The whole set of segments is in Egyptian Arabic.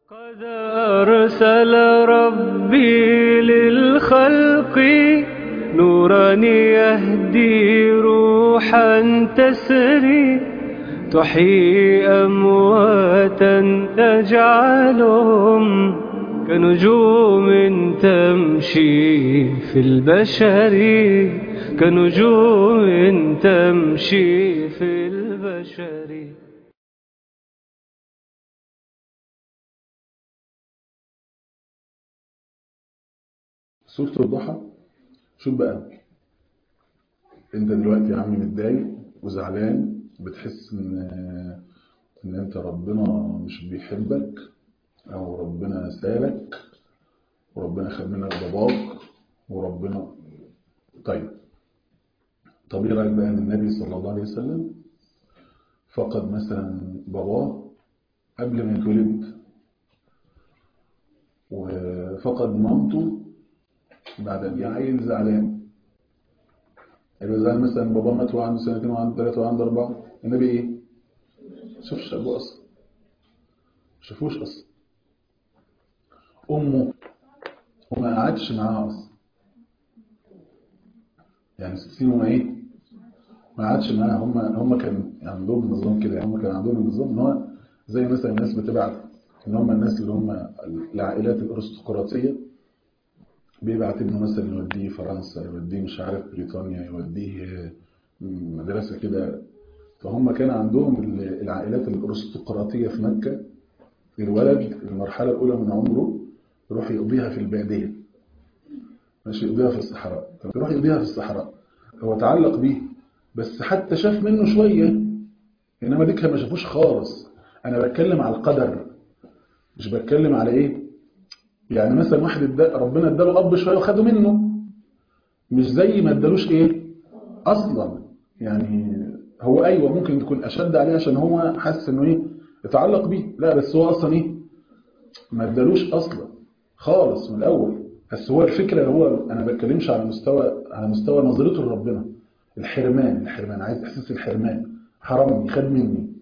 قد أرسل ربي للخلق نورا يهدي روحا تسري تحيي أمواتا تجعلهم كنجوم تمشي في البشر كنجوم تمشي في البشر سورة الضحى شوف بقى انت دلوقتي يا عم متضايق وزعلان بتحس ان ان انت ربنا مش بيحبك او ربنا سالك وربنا خد منك باباك وربنا طيب طب ايه رايك بقى ان النبي صلى الله عليه وسلم فقد مثلا باباه قبل ما يتولد وفقد مامته بعد قد ايه عيل زعلان يبقى زعلان مثلا بابا مات وهو عنده سنتين وعنده ثلاثة وعنده أربعة النبي إيه؟ شافش أبوه أصلا شافوش أصلا أمه وما قعدش معاها أصلا يعني ست سنين وما إيه؟ ما قعدش معاها هم هم كان عندهم نظام كده هم كان عندهم النظام إن هو زي مثلا الناس بتبعت إن هم الناس اللي هم العائلات الأرستقراطية بيبعت ابنه مثلا يوديه فرنسا يوديه مش عارف بريطانيا يوديه مدرسة كده فهم كان عندهم العائلات الأرستقراطية في مكة الولد المرحلة الأولى من عمره يروح يقضيها في البادية ماشي يقضيها في الصحراء يروح يقضيها في الصحراء هو تعلق بيه بس حتى شاف منه شوية إنما ديكها ما شافوش خالص أنا بتكلم على القدر مش بتكلم على إيه يعني مثلا واحد ادى ربنا اداله اب شويه وخده منه مش زي ما ادالوش ايه اصلا يعني هو ايوه ممكن تكون اشد عليه عشان هو حاسس انه ايه اتعلق بيه لا بس هو اصلا ايه ما ادالوش اصلا خالص من الاول بس هو الفكره هو انا ما بتكلمش على مستوى على مستوى نظرته لربنا الحرمان الحرمان عايز احساس الحرمان حرمني خد مني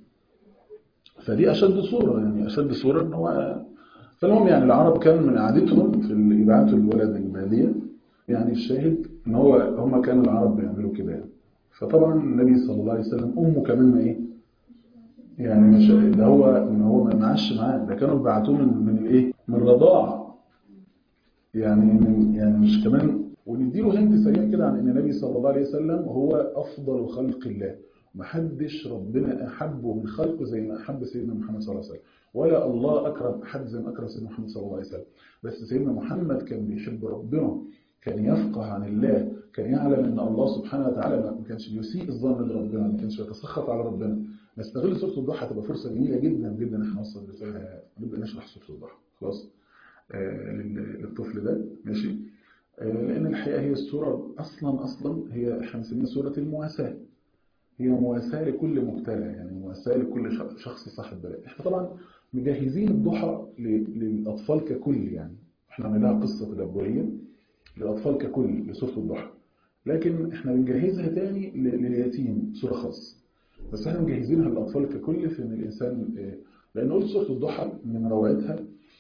فدي اشد صوره يعني اشد صوره ان هو فالمهم يعني العرب كان من عادتهم في اللي يبعتوا الولد البادية يعني الشاهد ان هو هم كانوا العرب بيعملوا كده يعني. فطبعا النبي صلى الله عليه وسلم امه كمان ما ايه يعني مش ده هو ان هو ما معاش معاه ده كانوا بيبعتوه من من الايه من الرضاعه يعني من يعني مش كمان ونديله هنت سريع كده عن ان النبي صلى الله عليه وسلم هو افضل خلق الله محدش ربنا احبه من خلقه زي ما احب سيدنا محمد صلى الله عليه وسلم ولا الله أكرم حد زي ما أكرم سيدنا محمد صلى الله عليه وسلم بس سيدنا محمد كان بيحب ربنا كان يفقه عن الله كان يعلم أن الله سبحانه وتعالى ما كانش بيسيء الظن لربنا ما كانش بيتسخط على ربنا نستغل سورة الضحى تبقى فرصة جميلة جدا جدا احنا نوصل رسالة نبدأ نشرح سورة الضحى خلاص آه للطفل ده ماشي آه لأن الحقيقة هي السورة أصلا أصلا هي احنا بنسميها سورة المواساة هي مواساة لكل مبتلى يعني مواساة لكل شخص صاحب بلاء احنا طبعا مجهزين الضحى للأطفال ككل يعني احنا عملناها قصة تدبرية للأطفال ككل لسورة الضحى لكن احنا بنجهزها تاني لليتيم سورة خاصة بس احنا مجهزينها للأطفال ككل في ان الإنسان لأن قلت سورة الضحى من روعتها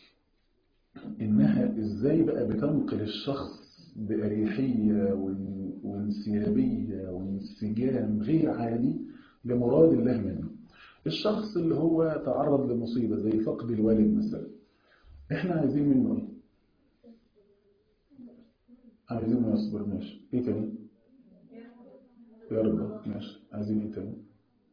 إنها إزاي بقى بتنقل الشخص بأريحية وانسيابية وانسجام غير عادي لمراد الله منه الشخص اللي هو تعرض لمصيبة زي فقد الوالد مثلا احنا عايزين منه ايه عايزينه يصبر ماشي ايه تاني يرضى ماشي عايزين ايه تاني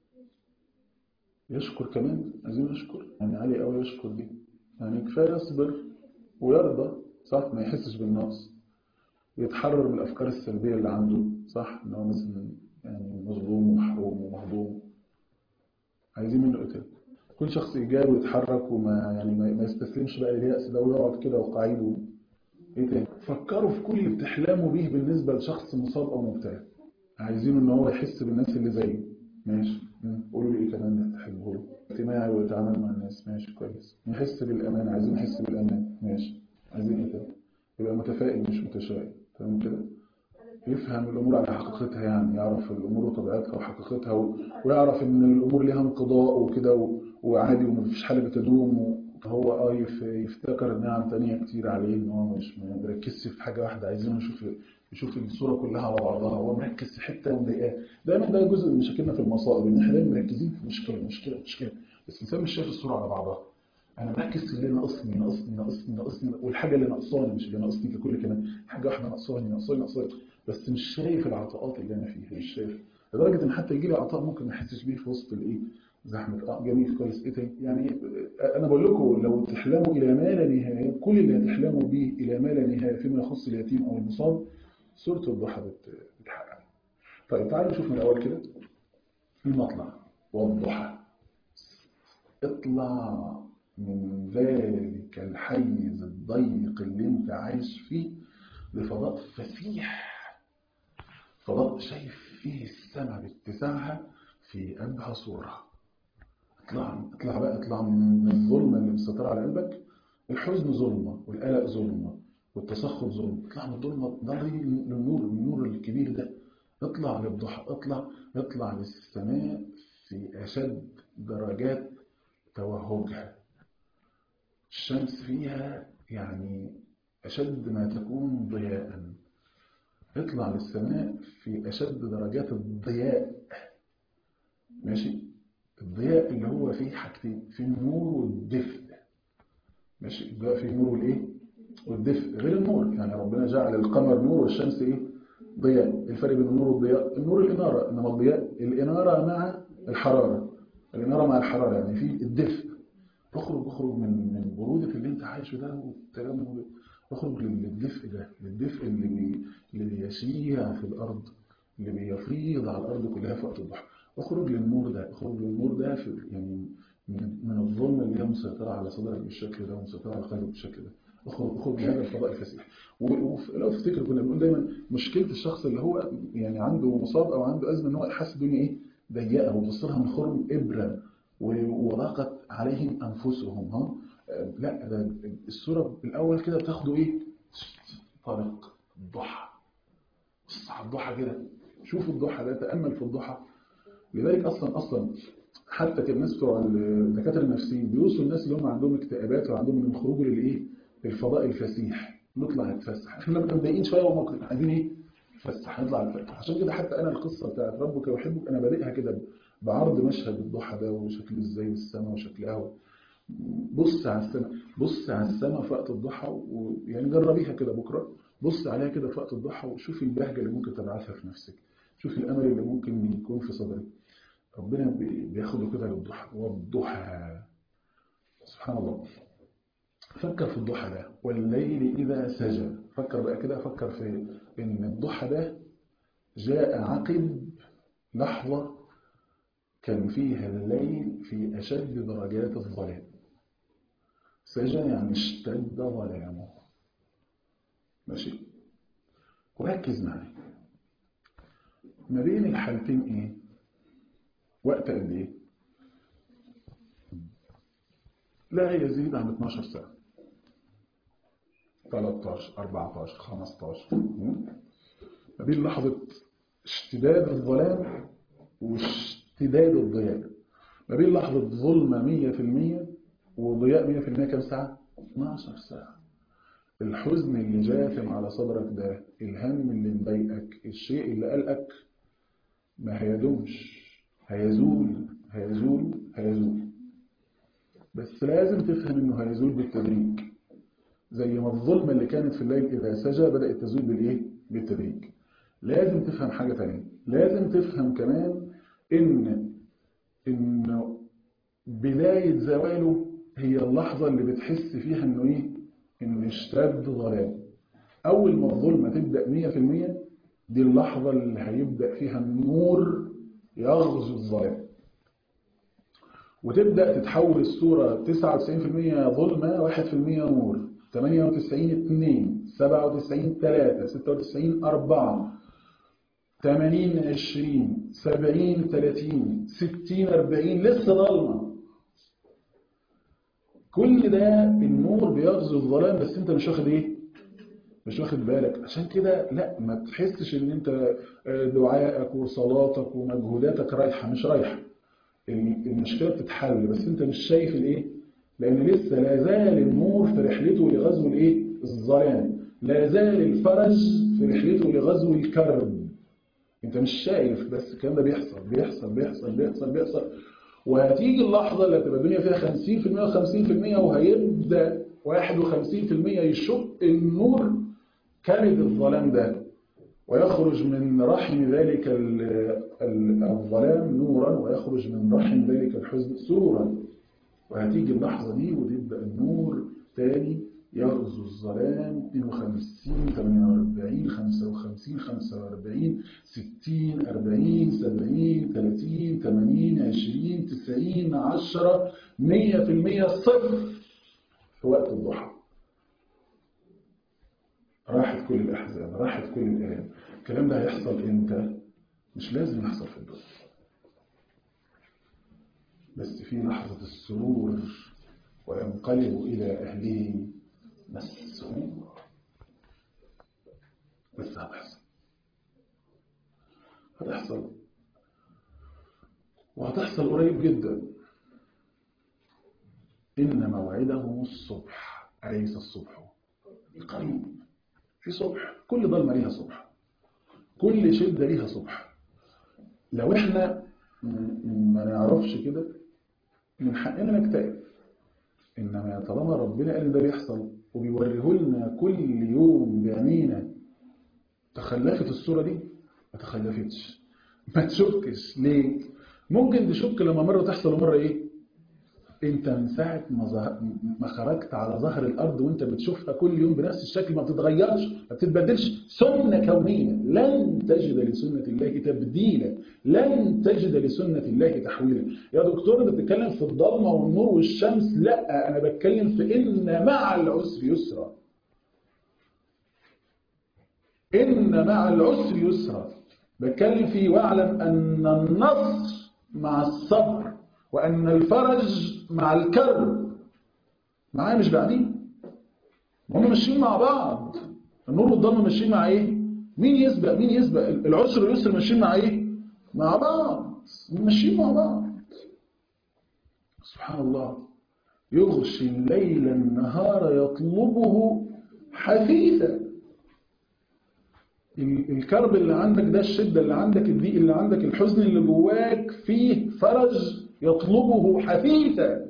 يشكر كمان عايزين يشكر يعني عالي قوي يشكر دي يعني كفايه يصبر ويرضى صح ما يحسش بالنقص يتحرر من الافكار السلبيه اللي عنده صح ان هو مثلا يعني مظلوم ومحروم ومهضوم عايزين منه ايه تاني يكون شخص ايجابي ويتحرك وما يعني ما يستسلمش بقى لليأس ده ويقعد كده وقعيد ايه تاني فكروا في كل اللي بتحلموا بيه بالنسبه لشخص مصاب او مبتلى عايزينه ان هو يحس بالناس اللي زيه ماشي قولوا لي ايه كمان تحبه له اجتماعي ويتعامل مع الناس ماشي كويس يحس بالامان عايزين يحس بالامان ماشي عايزين ايه تاني يبقى متفائل مش متشائم تمام كده يفهم الأمور على حقيقتها يعني يعرف الأمور وطبيعتها وحقيقتها و... ويعرف إن الأمور لها انقضاء وكده و... وعادي ومفيش حاجة بتدوم و... هو اه يف- يفتكر نعم تانية كتير عليه ان هو مش ما بيركزش في حاجة واحدة عايزينه يشوف يشوف الصورة كلها على بعضها هو مركز في حتة ومضايقاه دايما ده جزء من مشاكلنا في المصائب ان احنا دايما مركزين في مشكلة مشكلة مشكلة بس الانسان مش شايف الصورة على بعضها انا مركز في اللي ناقصني ناقصني ناقصني ناقصني والحاجة اللي ناقصاني مش اللي ناقصني ككل كمان حاجة واحدة ناقصاني ناقصاني ناقصاني بس مش شايف العطاءات اللي انا فيها مش شايف لدرجة ان حتى يجي لي عطاء ممكن ما احسش بيه في وسط الايه زحمة اه جميل كويس ايه تاني يعني آه، انا بقول لكم لو تحلموا الى ما لا نهاية كل اللي هتحلموا به الى ما لا نهاية فيما يخص اليتيم او المصاب سورة الضحى بت- بتحقق طيب تعالوا نشوف من الاول كده المطلع والضحى اطلع من ذلك الحيز الضيق اللي انت عايش فيه لفضاء فسيح فضاء شايف فيه السماء باتساعها في أبهى صورة اطلع اطلع بقى اطلع من الظلمة اللي مسيطرة على قلبك الحزن ظلمة والقلق ظلمة والتسخط ظلمة اطلع من الظلمة ده للنور النور الكبير ده اطلع للضحى اطلع اطلع للسماء في أشد درجات توهجها الشمس فيها يعني أشد ما تكون ضياء اطلع للسماء في أشد درجات الضياء ماشي الضياء اللي هو فيه حاجتين في النور والدفء ماشي الضياء فيه النور والايه والدفء غير النور يعني ربنا جعل القمر نور والشمس ايه ضياء الفرق بين النور والضياء النور الإنارة إنما الضياء الإنارة مع الحرارة الإنارة مع الحرارة يعني في الدفء اخرج اخرج من من برودة اللي انت عايشه ده والكلام ده اخرج للدفء ده للدفء اللي بي اللي بيشيع في الأرض اللي بيفيض على الأرض كلها في وقت الضحى اخرج للنور ده اخرج للنور ده في يعني من, من الظلم اللي هي مسيطرة على صدرك بالشكل ده ومسيطرة على قلبك بالشكل ده اخرج اخرج لهذا الفضاء الفسيح ولو تفتكر كنا بنقول دايما مشكلة الشخص اللي هو يعني عنده مصاب او عنده أزمة ان هو حاسس الدنيا ايه ضيقة وبصلها من خرم إبرة وضاقت عليهم أنفسهم ها لا ده السورة الأول كده بتاخده إيه طريق الضحى بص على الضحى كده شوف الضحى ده تأمل في الضحى لذلك أصلا أصلا حتى كان الناس بتوع الدكاتره النفسيين بيوصوا الناس اللي هم عندهم اكتئابات وعندهم من خروج للايه الفضاء الفسيح نطلع نتفسح احنا متضايقين شويه وممكن عايزين ايه نتفسح نطلع نتفسح عشان كده حتى انا القصه بتاعت ربك يحبك انا بادئها كده بعرض مشهد الضحى ده وشكله ازاي والسماء وشكلها بص على السماء بص على السماء في وقت الضحى ويعني جربيها كده بكره بص عليها كده في وقت الضحى وشوفي البهجه اللي ممكن تبعثها في نفسك شوفي الامل اللي ممكن يكون في صدرك ربنا بياخده كده للضحى والضحى سبحان الله فكر في الضحى ده والليل إذا سجى فكر بقى كده فكر في إن الضحى ده جاء عقب لحظة كان فيها الليل في أشد درجات الظلام سجى يعني اشتد ظلامه ماشي وركز معي ما بين الحالتين ايه وقت قد ايه لا يزيد عن 12 ساعة 13 14 15 ما بين لحظة اشتداد الظلام واشتداد الضياء ما بين لحظة ظلمة 100% وضياء 100% كم ساعة 12 ساعة الحزن اللي جاثم على صدرك ده الهم اللي مضايقك الشيء اللي قلقك ما هيدومش هيزول هيزول هيزول بس لازم تفهم انه هيزول بالتدريج زي ما الظلمة اللي كانت في الليل إذا سجى بدأت تزول بالإيه؟ بالتدريج لازم تفهم حاجة تانية لازم تفهم كمان إن إنه بداية زواله هي اللحظة اللي بتحس فيها إنه إيه؟ إنه اشتد ظلام أول ما الظلمة تبدأ 100% دي اللحظة اللي هيبدأ فيها النور يغزو الظلام وتبدأ تتحول الصورة 99% ظلمة 1% نور 98 2 97 3 96 4 80 20 70 30 60 40 لسه ظلمة كل ده النور بيغزو الظلام بس انت مش واخد ايه مش واخد بالك عشان كده لا ما تحسش ان انت دعائك وصلاتك ومجهوداتك رايحة مش رايحة المشكلة بتتحل بس انت مش شايف الايه لأن لسه لا زال النور في رحلته لغزو الإيه؟ الظلام لا زال الفرج في رحلته لغزو الكرب انت مش شايف بس الكلام ده بيحصل بيحصل بيحصل بيحصل بيحصل وهتيجي اللحظة اللي هتبقى الدنيا فيها 50% و50% وهيبدأ 51% يشق النور كبد الظلام ده ويخرج من رحم ذلك ال- ال- الظلام نورا ويخرج من رحم ذلك الحزن سرورا وهتيجي اللحظة دي وتبدأ النور تاني يغزو الظلام 52 48 55 45 60 40 70 30 80 20 90 10 100% صفر في وقت الضحى راحت كل الأحزان راحت كل الآلام الكلام ده هيحصل إمتى؟ مش لازم يحصل في الدنيا بس في لحظة السرور وينقلب إلى أهله مسرور بس هتحصل هتحصل وهتحصل قريب جدا إن موعدهم الصبح أليس الصبح قريب في صبح كل ضلمة ليها صبح كل شدة ليها صبح لو احنا م- ما نعرفش كده من حقنا نكتئب إنما طالما ربنا قال إن ده بيحصل وبيوريه لنا كل يوم بعينينا تخلفت الصورة دي ما تخلفتش ما تشكش ليه ممكن تشك لما مرة تحصل ومرة إيه انت من ساعة ما, ظه... ما خرجت على ظهر الأرض وانت بتشوفها كل يوم بنفس الشكل ما بتتغيرش ما بتتبدلش سنة كونية لن تجد لسنة الله تبديلا لن تجد لسنة الله تحويلا يا دكتور انت بتتكلم في الضلمة والنور والشمس لا أنا بتكلم في إن مع العسر يسرا إن مع العسر يسرا بتكلم فيه واعلم أن النصر مع الصبر وأن الفرج مع الكرب معايا مش بعدين هم ماشيين مع بعض النور والضلمه ماشيين مع ايه مين يسبق مين يسبق العسر واليسر ماشيين مع ايه مع بعض ماشيين مع بعض سبحان الله يغشي الليل النهار يطلبه حثيثا الكرب اللي عندك ده الشدة اللي عندك الضيق اللي عندك الحزن اللي جواك فيه فرج يطلبه حثيثا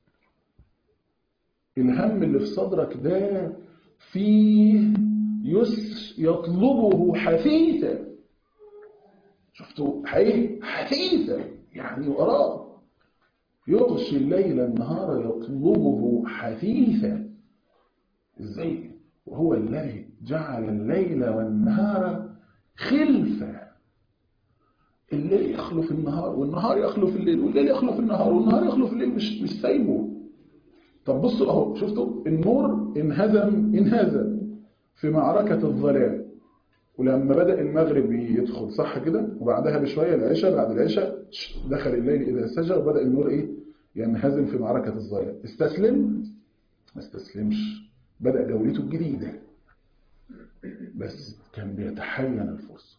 الهم اللي في صدرك ده فيه يسر يطلبه حثيثا شفتوا حقيقي حثيثا يعني وراه يغشي الليل النهار يطلبه حثيثا ازاي وهو الذي جعل الليل والنهار خلفة الليل يخلف النهار والنهار يخلف الليل والليل يخلف النهار والنهار يخلف الليل مش مش سايبه طب بصوا اهو شفتوا النور انهزم انهزم في معركة الظلام ولما بدأ المغرب يدخل صح كده وبعدها بشوية العشاء بعد العشاء دخل الليل إذا سجى وبدأ النور إيه ينهزم في معركة الظلام استسلم ما استسلمش بدأ جولته الجديدة بس كان بيتحين الفرصة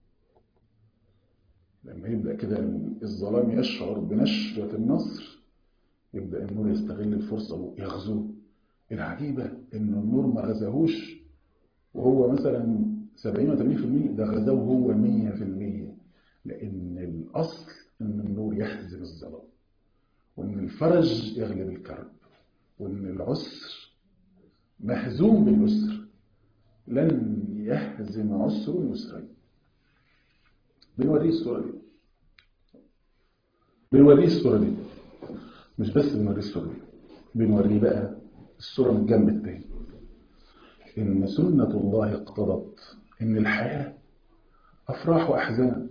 لما يبدأ كده الظلام يشعر بنشوة النصر يبدأ النور يستغل الفرصة ويغزوه العجيبة إن النور ما غزاهوش وهو مثلا 70 80% ده غزاه هو 100% لأن الأصل إن النور يحزم الظلام وإن الفرج يغلب الكرب وإن العسر مهزوم باليسر لن يهزم عسر يسرين بنوريه الصورة دي بنوريه الصورة دي مش بس بنوريه الصورة دي بنوريه بقى الصورة من الجنب التاني إن سنة الله اقتضت إن الحياة أفراح وأحزان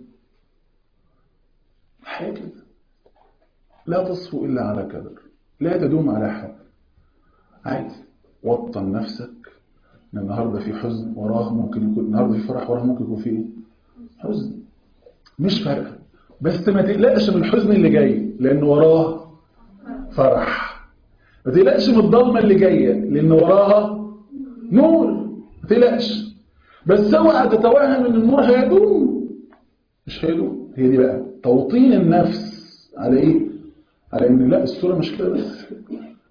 الحياة كده لا تصفو إلا على كدر لا تدوم على حال عادي وطن نفسك ان النهارده في حزن وراه ممكن يكون النهارده في فرح وراه ممكن يكون في ايه حزن مش فارقه بس ما تقلقش من الحزن اللي جاي لان وراه فرح ما تقلقش من الضلمه اللي جايه لان وراها نور ما تقلقش بس اوعى تتوهم ان النور هيدوم مش هيدوم هي دي بقى توطين النفس على ايه على ان لا الصوره مش كده بس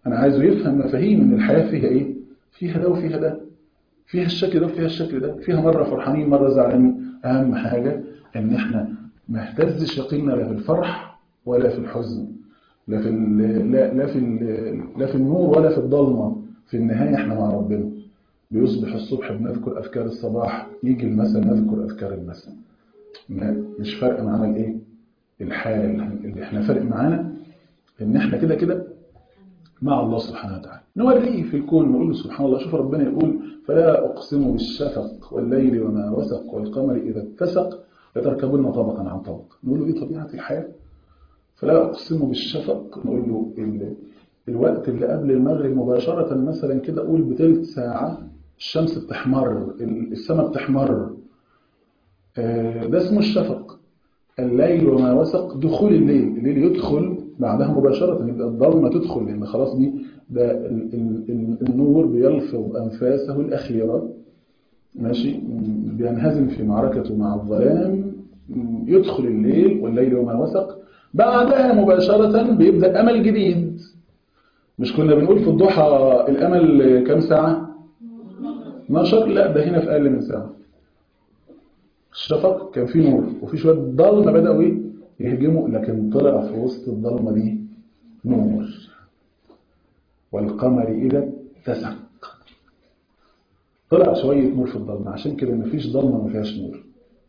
انا عايزه يفهم مفاهيم ان الحياه فيها ايه فيها ده وفيها ده فيها الشكل ده وفيها الشكل ده فيها مره فرحانين مره زعلانين اهم حاجه ان احنا ما اهتزش يقيننا لا في الفرح ولا في الحزن لا في ال- لا لا في ال- لا في النور ولا في الضلمه في النهايه احنا مع ربنا بيصبح الصبح بنذكر اذكار الصباح يجي المساء نذكر اذكار المساء ما- مش فارق معانا الايه الحال اللي احنا فارق معانا ان احنا كده كده مع الله سبحانه وتعالى نوريه في الكون نقول له سبحان الله شوف ربنا يقول فلا أقسم بالشفق والليل وما وسق والقمر إذا اتسق لتركبن طبقا عن طبق نقول له دي طبيعة الحياة فلا أقسم بالشفق نقول له ال- الوقت اللي قبل المغرب مباشرة مثلا كده أقول بتلت ساعة الشمس بتحمر ال- السماء بتحمر آه، ده اسمه الشفق الليل وما وسق دخول الليل الليل يدخل بعدها مباشرة يبقى الظلمة تدخل لأن خلاص دي ده ال- ال- ال- النور بيلفظ أنفاسه الأخيرة ماشي م- بينهزم في معركته مع الظلام م- يدخل الليل والليل وما وسق بعدها مباشرة بيبدأ أمل جديد مش كنا بنقول في الضحى الأمل كام ساعة 12 لا ده هنا في أقل من ساعة الشفق كان فيه نور وفي شوية ضلمة بدأوا إيه يهجموا لكن طلع في وسط الضلمة دي نور والقمر إذا اتسق طلع شوية نور في الضلمة عشان كده مفيش ضلمة ما فيهاش نور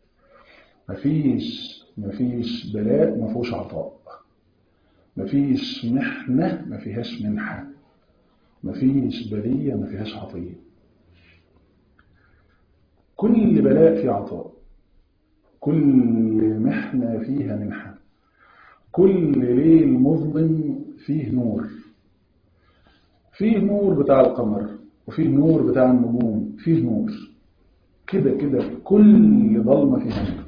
مفيش مفيش بلاء ما فيهوش عطاء مفيش محنة ما فيهاش منحة مفيش بلية ما فيهاش عطية كل بلاء فيه عطاء كل محنة فيها منحة كل ليل مظلم فيه نور فيه نور بتاع القمر وفيه نور بتاع النجوم فيه نور كده كده كل ظلمة فيها نور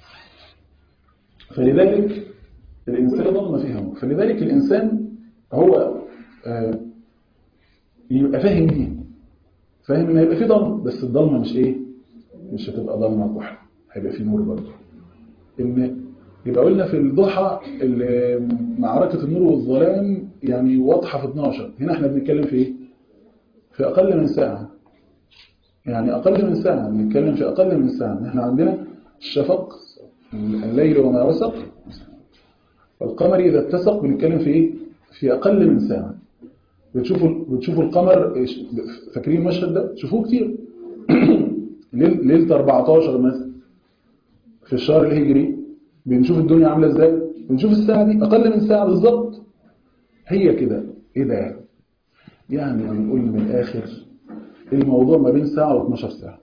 فلذلك الإنسان ظلمة فيها نور فلذلك الإنسان هو آه، يبقى فاهم دي فاهم ان هيبقى في ضلمه بس الضلمه مش ايه مش هتبقى ضلمه كحل هيبقى في نور برضه ان يبقى قلنا في الضحى ال- معركه النور والظلام يعني واضحه في 12 هنا احنا بنتكلم في ايه في اقل من ساعه يعني اقل من ساعه بنتكلم في اقل من ساعه احنا عندنا الشفق الليل وما وسق والقمر اذا اتسق بنتكلم في ايه في اقل من ساعه بتشوفوا بتشوفوا القمر إيش- فاكرين المشهد ده تشوفوه كتير ليل- ليله 14 مثلا في الشهر الهجري بنشوف الدنيا عامله ازاي بنشوف الساعه دي اقل من ساعه بالظبط هي كده ايه ده يعني بنقول من الاخر الموضوع ما بين ساعه و12 ساعه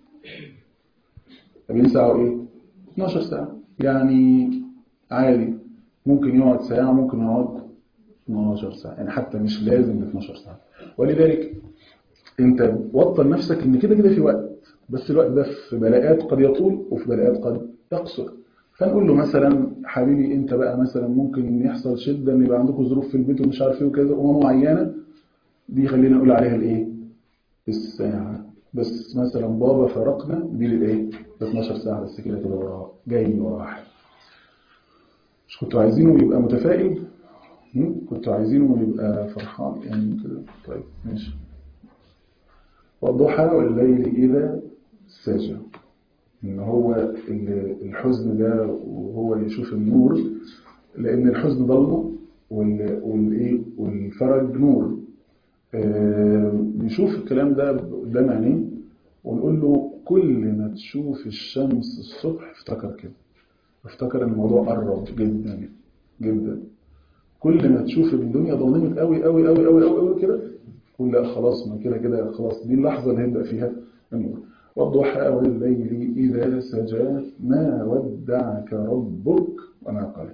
ما بين ساعه وايه 12 ساعه يعني عادي ممكن يقعد ساعه ممكن يقعد 12 ساعة يعني حتى مش لازم 12 ساعة ولذلك انت وطن نفسك ان كده كده في وقت بس الوقت ده في بلاءات قد يطول وفي بلاءات قد يقصر فنقول له مثلا حبيبي انت بقى مثلا ممكن يحصل شدة ان يبقى عندكم ظروف في البيت ومش عارف ايه وكذا امور معينة دي خلينا نقول عليها الايه الساعة بس مثلا بابا فرقنا دي للايه 12 ساعة بس كده كده وراه جاي وراه مش كنتوا عايزينه يبقى متفائل مم؟ كنتوا عايزينه يبقى فرحان يعني كده طيب ماشي والضحى والليل إذا سجى إن هو ال- الحزن ده وهو يشوف النور لأن الحزن ضلمه وال- والإيه والفرج نور آه، نشوف الكلام ده قدام عينيه ونقول له كل ما تشوف الشمس الصبح افتكر كده افتكر ان الموضوع قرب جدا جدا كل ما تشوف الدنيا ظلمت قوي قوي قوي قوي قوي قوي كده قول لا خلاص ما كده كده خلاص دي اللحظة اللي هيبدأ فيها النور والضحى والليل إذا سجى ما ودعك ربك وما قال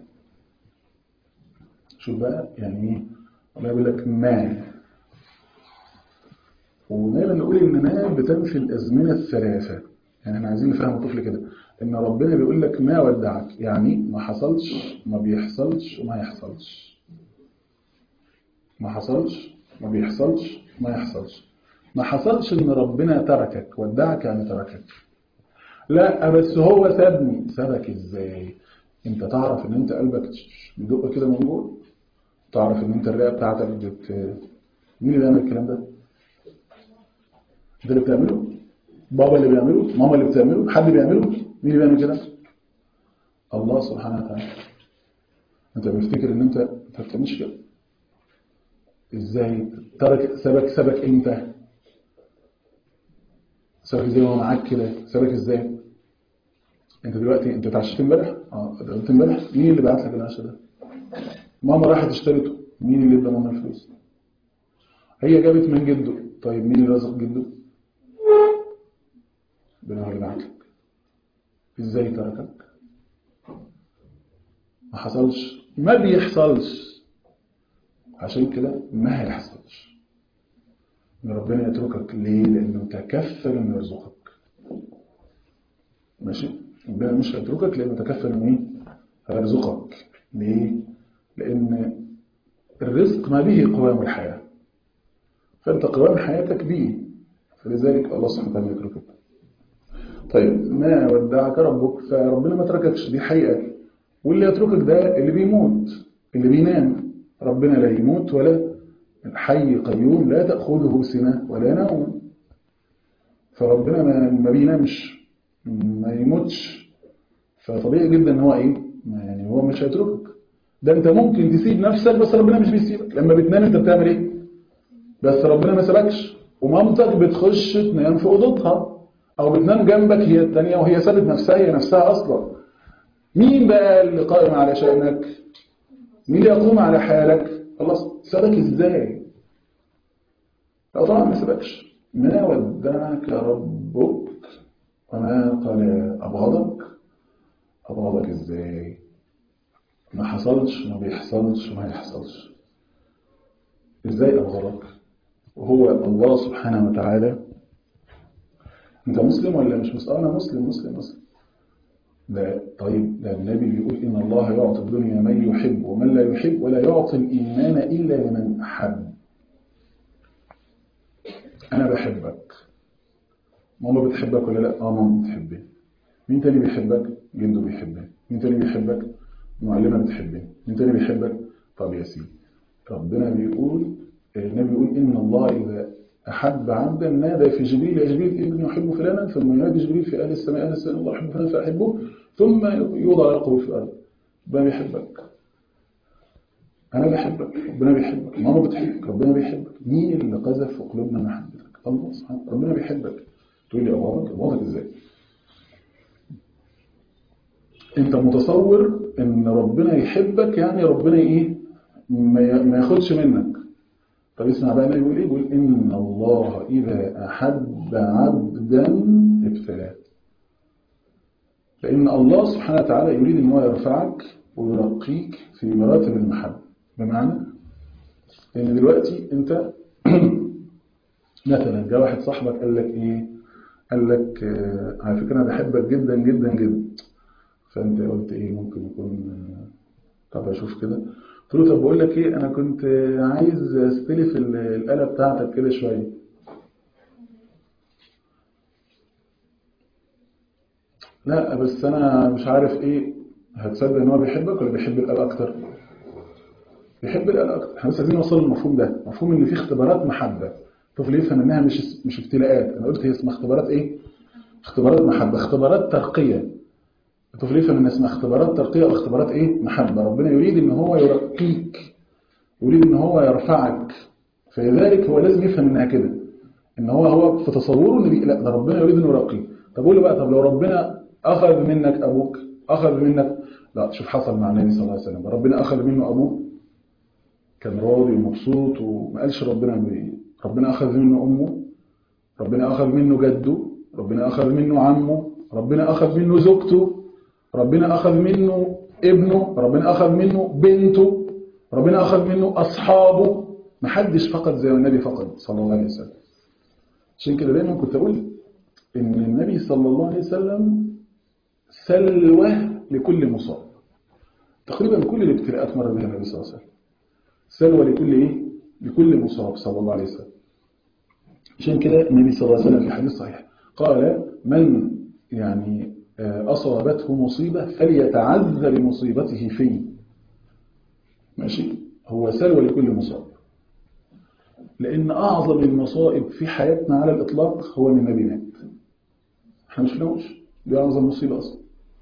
شوف بقى يعني ايه الله يقول لك ما ودايما نقول ان ما بتنفي الازمنه الثلاثه يعني احنا عايزين نفهم الطفل كده ان ربنا بيقول لك ما ودعك يعني ما حصلش ما بيحصلش وما يحصلش ما حصلش ما بيحصلش ما يحصلش ما حصلش ان ربنا تركك ودعك يعني تركك لا بس هو سابني سابك ازاي انت تعرف ان انت قلبك بيدق كده من جوه تعرف ان انت الرئه بتاعتك بت مين اللي بيعمل الكلام ده انت اللي بتعمله بابا اللي بيعمله ماما اللي بتعمله حد بيعمله مين اللي بيعمل كده الله سبحانه وتعالى انت بتفتكر ان انت انت ما بتعملش كده ازاي ترك سبك سبك امتى سبك ازاي وهو معاك كده سبك ازاي انت دلوقتي انت اتعشيت امبارح اه اتغديت امبارح مين اللي بعت لك العشاء ده ماما راحت اشترته مين اللي ادى ماما الفلوس هي جابت من جده طيب مين اللي رزق جده ربنا هو اللي بعت لك ازاي تركك ما حصلش ما بيحصلش عشان كده ما هيحصلش ان ربنا يتركك ليه لانه تكفل انه يرزقك ماشي ربنا مش هيتركك لانه تكفل انه ايه هيرزقك ليه لان الرزق ما به قوام الحياه فانت قوام حياتك به فلذلك الله سبحانه وتعالى يتركك طيب ما ودعك ربك فربنا ما ترككش دي حقيقه واللي يتركك ده اللي بيموت اللي بينام ربنا لا يموت ولا الحي قيوم لا تأخذه سنة ولا نوم فربنا ما ما بينامش ما يموتش فطبيعي جدا ان هو ايه يعني هو مش هيتركك ده انت ممكن تسيب نفسك بس ربنا مش بيسيبك لما بتنام انت بتعمل ايه بس ربنا ما سابكش ومامتك بتخش تنام في اوضتها او بتنام جنبك هي الثانيه وهي سابت نفسها هي نفسها اصلا مين بقى اللي قائم على شأنك مين اللي يقوم على حالك خلاص سابك ازاي لا طبعا ما سابكش ما ودعك ربك وما قال أبغضك أبغضك ازاي ما حصلش ما بيحصلش ما يحصلش ازاي أبغضك وهو الله سبحانه وتعالى انت مسلم ولا مش مسلم انا مسلم مسلم مسلم لا طيب ده النبي بيقول إن الله يعطي الدنيا من يحب ومن لا يحب ولا يعطي الإيمان إلا لمن أحب أنا بحبك ماما بتحبك ولا لا؟ آه ماما بتحبني مين تاني بيحبك؟ جندو بيحبني مين تاني بيحبك؟ معلمة بتحبني مين تاني بيحبك؟ طب يا سيدي ربنا بيقول النبي بيقول إن الله إذا أحب عبدا نادى في جبريل يا جبريل ابني يحب فلانا ثم ينادي جبريل في أهل السماء أهل السماء الله يحب فلانا فأحبه ثم يوضع القبول في الأرض ربنا بيحبك أنا بحبك ربنا بيحبك ماما بتحبك ربنا بيحبك مين اللي قذف في قلوبنا محبتك الله سبحانه ربنا بيحبك تقول لي أبغضك أبغضك إزاي أنت متصور إن ربنا يحبك يعني ربنا إيه ما ياخدش منك طب اسمع بقى النبي يقول ايه يقول ان الله اذا احب عبدا ابتلاه لان الله سبحانه وتعالى يريد ان هو يرفعك ويرقيك في مراتب المحبه بمعنى ان دلوقتي انت مثلا جاء واحد صاحبك قال لك ايه قال لك آه على فكره انا بحبك جدا جدا جدا فانت قلت ايه ممكن يكون طب اشوف كده قلت له طب بقول لك ايه انا كنت عايز استلف الآلة بتاعتك كده شويه لا بس انا مش عارف ايه هتصدق ان هو بيحبك ولا بيحب الآلة اكتر بيحب الآلة اكتر احنا بس عايزين نوصل للمفهوم ده مفهوم ان في اختبارات محبه الطفل يفهم انها مش مش ابتلاءات انا قلت هي اسمها اختبارات ايه اختبارات محبه اختبارات ترقيه الطفل يفهم ان اسمها اختبارات ترقيه واختبارات ايه محبه ربنا يريد ان هو يرقيك يريد ان هو يرفعك فلذلك هو لازم يفهم انها كده ان هو هو في تصوره ان لا ده ربنا يريد انه يرقيه طب قول له بقى طب لو ربنا اخذ منك ابوك اخذ منك لا شوف حصل مع النبي صلى الله عليه وسلم ربنا اخذ منه ابوه كان راضي ومبسوط وما قالش ربنا بيه. ربنا اخذ منه امه ربنا اخذ منه جده ربنا اخذ منه عمه ربنا اخذ منه زوجته ربنا أخذ منه ابنه ربنا أخذ منه بنته ربنا أخذ منه أصحابه محدش فقد زي النبي فقد صلى الله عليه وسلم عشان كده دايما كنت أقول إن النبي صلى الله عليه وسلم سلوى لكل مصاب تقريبا كل الابتلاءات مر بها النبي صلى الله عليه وسلم سلوى لكل إيه؟ لكل مصاب صلى الله عليه وسلم عشان كده النبي صلى الله عليه وسلم في حديث صحيح قال من يعني أصابته مصيبة فليتعذ بمصيبته فيه ماشي هو سلوى لكل مصاب لأن أعظم المصائب في حياتنا على الإطلاق هو إن النبي مات احنا مش فنوش دي أعظم مصيبة أصلا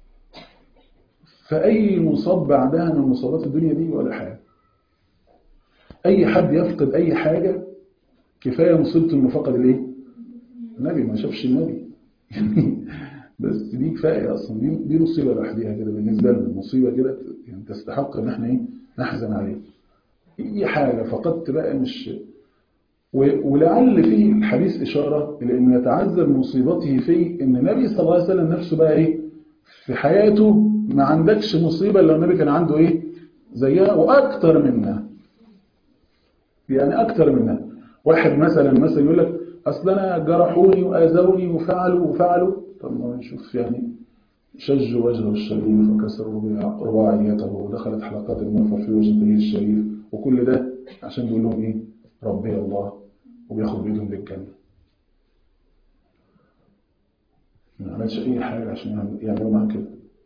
فأي مصاب بعدها من مصابات الدنيا دي ولا حاجة أي حد يفقد أي حاجة كفاية مصيبة إنه فقد الإيه؟ النبي ما شافش النبي يعني بس دي كفاية أصلا دي, دي مصيبة لوحديها كده بالنسبة لنا مصيبة كده يعني تستحق إن احنا إيه نحزن عليها أي حاجة فقدت بقى مش ولعل فيه الحديث إشارة إلى أنه يتعذر مصيبته فيه أن النبي صلى الله عليه وسلم نفسه بقى إيه في حياته ما عندكش مصيبة لو النبي كان عنده إيه زيها وأكتر منها يعني أكتر منها واحد مثلا مثلا يقول لك أصل أنا جرحوني وآذوني وفعلوا وفعلوا طب ما نشوف يعني شجوا وجهه الشريف وكسروا رباعيته ودخلت حلقات النفر في وجهه الشريف وكل ده عشان يقول لهم إيه ربي الله وبياخد بيدهم للجنة ما عملش أي حاجة عشان يعملوا معاه كده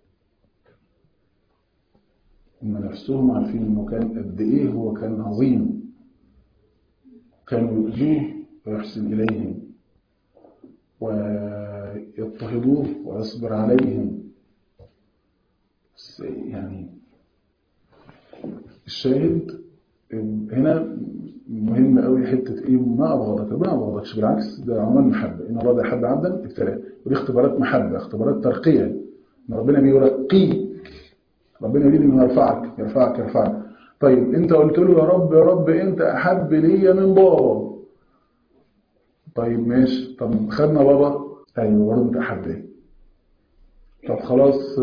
هم نفسهم عارفين إنه كان قد إيه هو كان عظيم كانوا يؤذوه ويحسن إليهم ويضطهدوه ويصبر عليهم يعني الشاهد هنا مهم قوي حته ايه ما ابغضك ربنا ما ابغضكش بالعكس ده عنوان محبه ان الله ده يحب عبدا ابتلاه ودي اختبارات محبه اختبارات ترقيه ان ربنا بيرقيك ربنا يريد انه يرفعك يرفعك يرفعك طيب انت قلت له يا رب يا رب انت احب ليا من بابا طيب ماشي طب خدنا بابا ايوه برضه انت احب ليه طب خلاص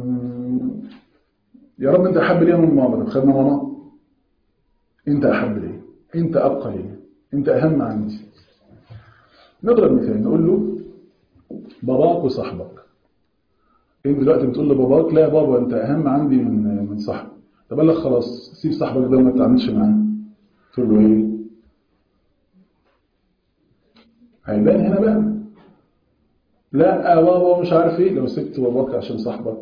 يا رب انت احب ليا من ماما طب خدنا ماما انت احب ليه انت ابقى ليه انت اهم عندي نضرب مثال نقول له باباك وصاحبك انت دلوقتي بتقول لباباك لا يا بابا انت اهم عندي من من صاحبك طب قال لك خلاص سيب صاحبك ده وما تتعاملش معاه تقول له ايه هيبان هنا بقى لا يا بابا مش عارف ايه لو سبت باباك عشان صاحبك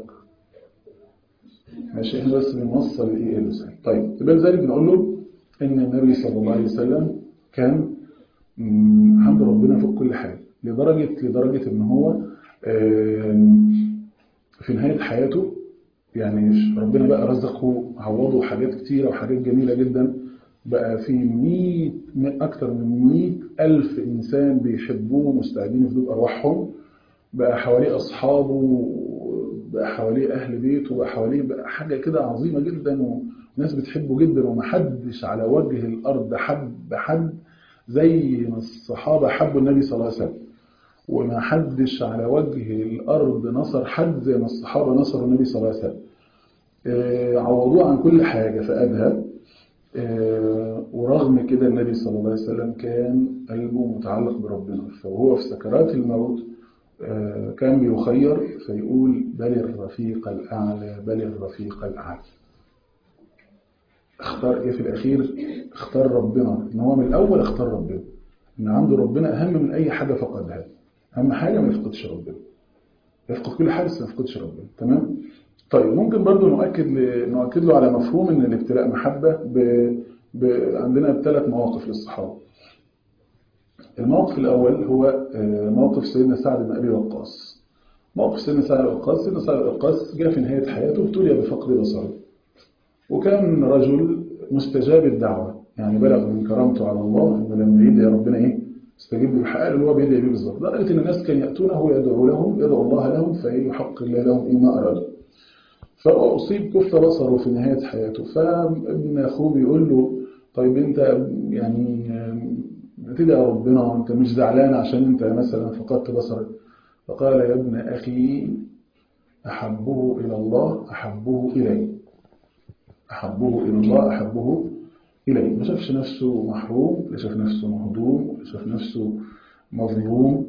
ماشي احنا بس بنوصل ايه المثال طيب يبقى لذلك بنقول له ان النبي صلى الله عليه وسلم كان عند ربنا فوق كل حاجه لدرجه لدرجه ان هو في نهايه حياته يعني ربنا بقى رزقه عوضه حاجات كتيره وحاجات جميله جدا بقى في 100 اكثر من 100 الف انسان بيحبوه مستعدين يفدوا ارواحهم بقى حواليه اصحابه بقى حواليه اهل بيته بقى حواليه بقى حاجه كده عظيمه جدا وناس بتحبه جدا ومحدش على وجه الارض حب حد زي ما الصحابه حبوا النبي صلى الله عليه وسلم وما حدش على وجه الارض نصر حد زي ما الصحابه نصروا النبي صلى الله عليه وسلم عوضوه عن كل حاجه فادها ورغم كده النبي صلى الله عليه وسلم كان قلبه متعلق بربنا فهو في سكرات الموت كان بيخير فيقول بل الرفيق الأعلى بل الرفيق الأعلى اختار ايه في الأخير اختار ربنا ان هو من الأول اختار ربنا ان عنده ربنا أهم من أي حاجة فقدها أهم حاجة ما يفقدش ربنا يفقد كل حاجة بس ما يفقدش ربنا تمام طيب ممكن برضو نؤكد ل... نؤكد له على مفهوم ان الابتلاء محبة ب... ب... عندنا ثلاث مواقف للصحابة الموقف الأول هو موقف سيدنا سعد بن أبي وقاص موقف سيدنا سعد بن وقاص سيدنا سعد بن وقاص جاء في نهاية حياته ابتلي بفقد بصره وكان رجل مستجاب الدعوة يعني بلغ من كرامته على الله انه لما يدعي ربنا ايه استجيب له الحقائق اللي هو بيدعي بيه بالظبط لدرجه ان الناس كانوا ياتونه ويدعو لهم يدعو الله لهم فيحقق الله لهم ايه ما ارادوا فهو اصيب كف بصره في نهايه حياته فابن اخوه بيقول له طيب انت يعني بتدعي ربنا وانت مش زعلان عشان انت مثلا فقدت بصرك فقال يا ابن اخي احبه الى الله احبه الي احبه الى الله احبه إليه ما شافش نفسه محروم لا شاف نفسه مهضوم لا شاف نفسه مظلوم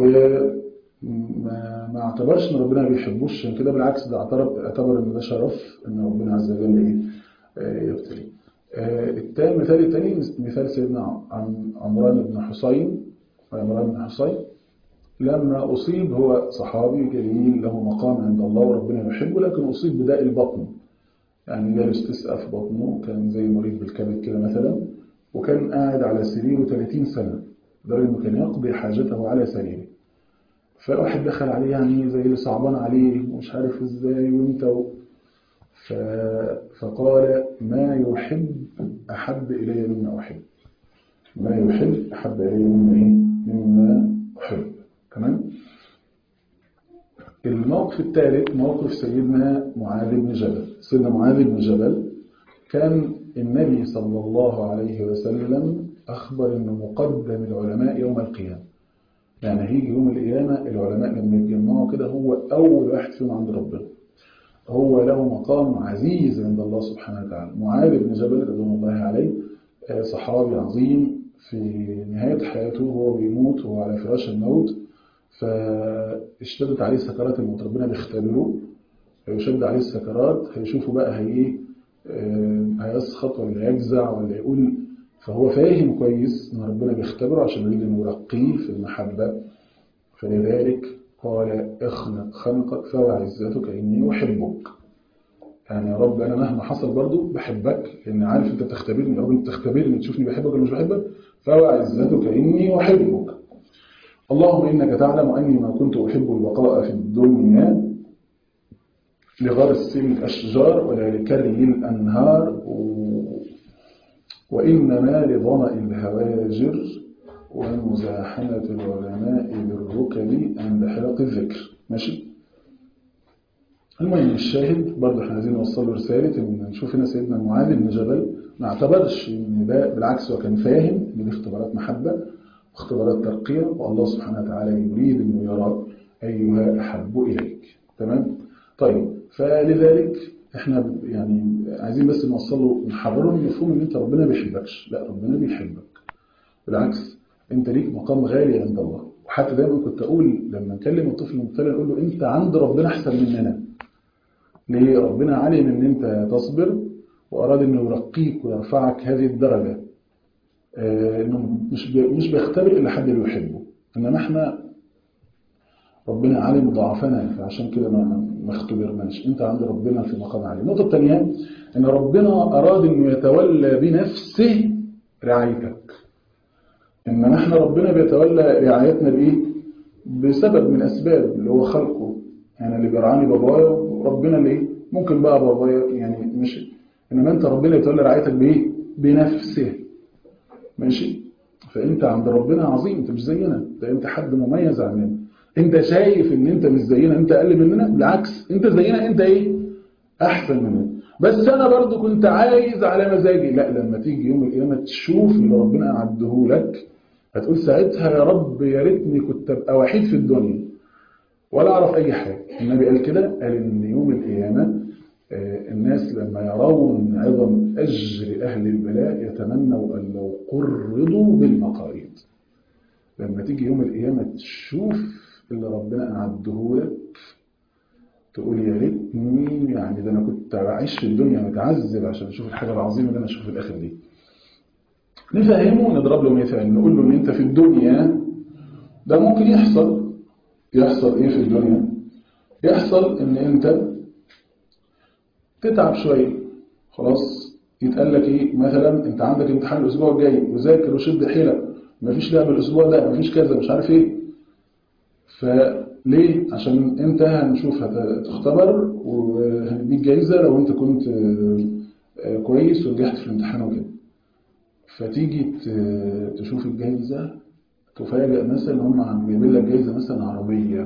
وما ما اعتبرش ان ربنا ما بيحبوش عشان كده بالعكس ده اعتبر اعتبر ان ده شرف ان ربنا عز وجل ايه يبتلي الثاني مثال الثاني مثال سيدنا عمران بن حسين عمران بن حسين لما أصيب هو صحابي جليل له مقام عند الله وربنا يحبه لكن أصيب بداء البطن يعني جاله استسقى في بطنه كان زي مريض بالكبد كده مثلا وكان قاعد على سريره 30 سنة لدرجة إنه كان يقضي حاجته على سريره فواحد دخل عليه يعني زي اللي صعبان عليه ومش عارف ازاي وانت و... ف... فقال ما يحب أحب إلي مما أحب ما يحب أحب إلي مما إيه؟ مما أحب تمام الموقف الثالث موقف سيدنا معاذ بن جبل سيدنا معاذ بن جبل كان النبي صلى الله عليه وسلم أخبر أنه مقدم العلماء يوم القيامة يعني هيجي يوم القيامة العلماء لما يتجمعوا كده هو أول واحد فيهم عند ربنا هو له مقام عزيز عند الله سبحانه وتعالى معاذ بن جبل رضوان الله عليه صحابي عظيم في نهاية حياته هو بيموت وهو على فراش الموت فاشتدت عليه سكرات الموت ربنا بيختبره هيشد عليه السكرات هيشوفوا بقى هي هيسخط ولا يجزع ولا يقول فهو فاهم كويس ان ربنا بيختبره عشان يريد انه يرقيه في المحبة فلذلك قال اخنق خنقك فوعزتك اني احبك يعني يا رب انا مهما حصل برضو بحبك لان عارف انت بتختبرني او انت تختبرني تشوفني بحبك ولا مش بحبك فوعزتك اني احبك اللهم انك تعلم اني ما كنت احب البقاء في الدنيا لغرس الاشجار ولا لكري الانهار و... وإنما لظمأ الهواجر ومزاحمة العلماء بالركب عند حلق الذكر ماشي المهم الشاهد برضه احنا عايزين نوصل له رسالة ان نشوف هنا سيدنا معاذ بن جبل ما اعتبرش ان ده بالعكس هو كان فاهم ان دي اختبارات محبة واختبارات ترقية والله سبحانه وتعالى يريد انه يرى ايها احب اليك تمام طيب فلذلك احنا يعني عايزين بس نوصل له نحرره من مفهوم ان انت ربنا ما بيحبكش لا ربنا بيحبك بالعكس انت ليك مقام غالي عند الله وحتى دايما كنت اقول لما نكلم الطفل المبتلى نقول له انت عند ربنا احسن مننا ليه ربنا علم ان انت تصبر واراد انه يرقيك ويرفعك هذه الدرجه اه انه مش مش بيختبر الا حد اللي يحبه انما احنا ربنا علم ضعفنا فعشان كده ما ما اختبرناش انت عند ربنا في مقام عالي النقطه الثانيه ان ربنا اراد انه يتولى بنفسه رعايتك انما احنا ربنا بيتولى رعايتنا بايه بسبب من اسباب اللي هو خلقه يعني اللي بيرعاني بابايا وربنا اللي ايه ممكن بقى بابايا يعني مش انما انت ربنا يتولى رعايتك بايه بنفسه ماشي فانت عند ربنا عظيم انت مش زينا ده انت حد مميز عننا انت شايف ان انت مش زينا انت اقل مننا بالعكس انت زينا انت ايه احسن مننا بس انا برضو كنت عايز على مزاجي لا لما تيجي يوم القيامه تشوف اللي ربنا اعده لك هتقول ساعتها يا رب يا ريتني كنت ابقى وحيد في الدنيا ولا اعرف اي حاجه النبي قال كده قال ان يوم القيامه الناس لما يرون عظم اجر اهل البلاء يتمنوا ان لو قرضوا بالمقاريض لما تيجي يوم القيامه تشوف اللي ربنا أعده لك تقول يا ريتني يعني ده أنا كنت بعيش في الدنيا متعذب عشان أشوف الحاجة العظيمة اللي أنا أشوف في الآخر دي نفهمه ونضرب له مثال نقول له إن أنت في الدنيا ده ممكن يحصل يحصل إيه في الدنيا يحصل إن أنت تتعب شوية خلاص يتقال لك إيه مثلا أنت عندك امتحان الأسبوع الجاي وذاكر وشد حيلك مفيش لعب الأسبوع ده مفيش كذا مش عارف إيه فليه؟ عشان انت هنشوف هتختبر وهنديك جايزة لو انت كنت كويس ونجحت في الامتحان وكده فتيجي تشوف الجايزة تفاجئ مثلا ان هم عم جايبين لك جايزة مثلا عربية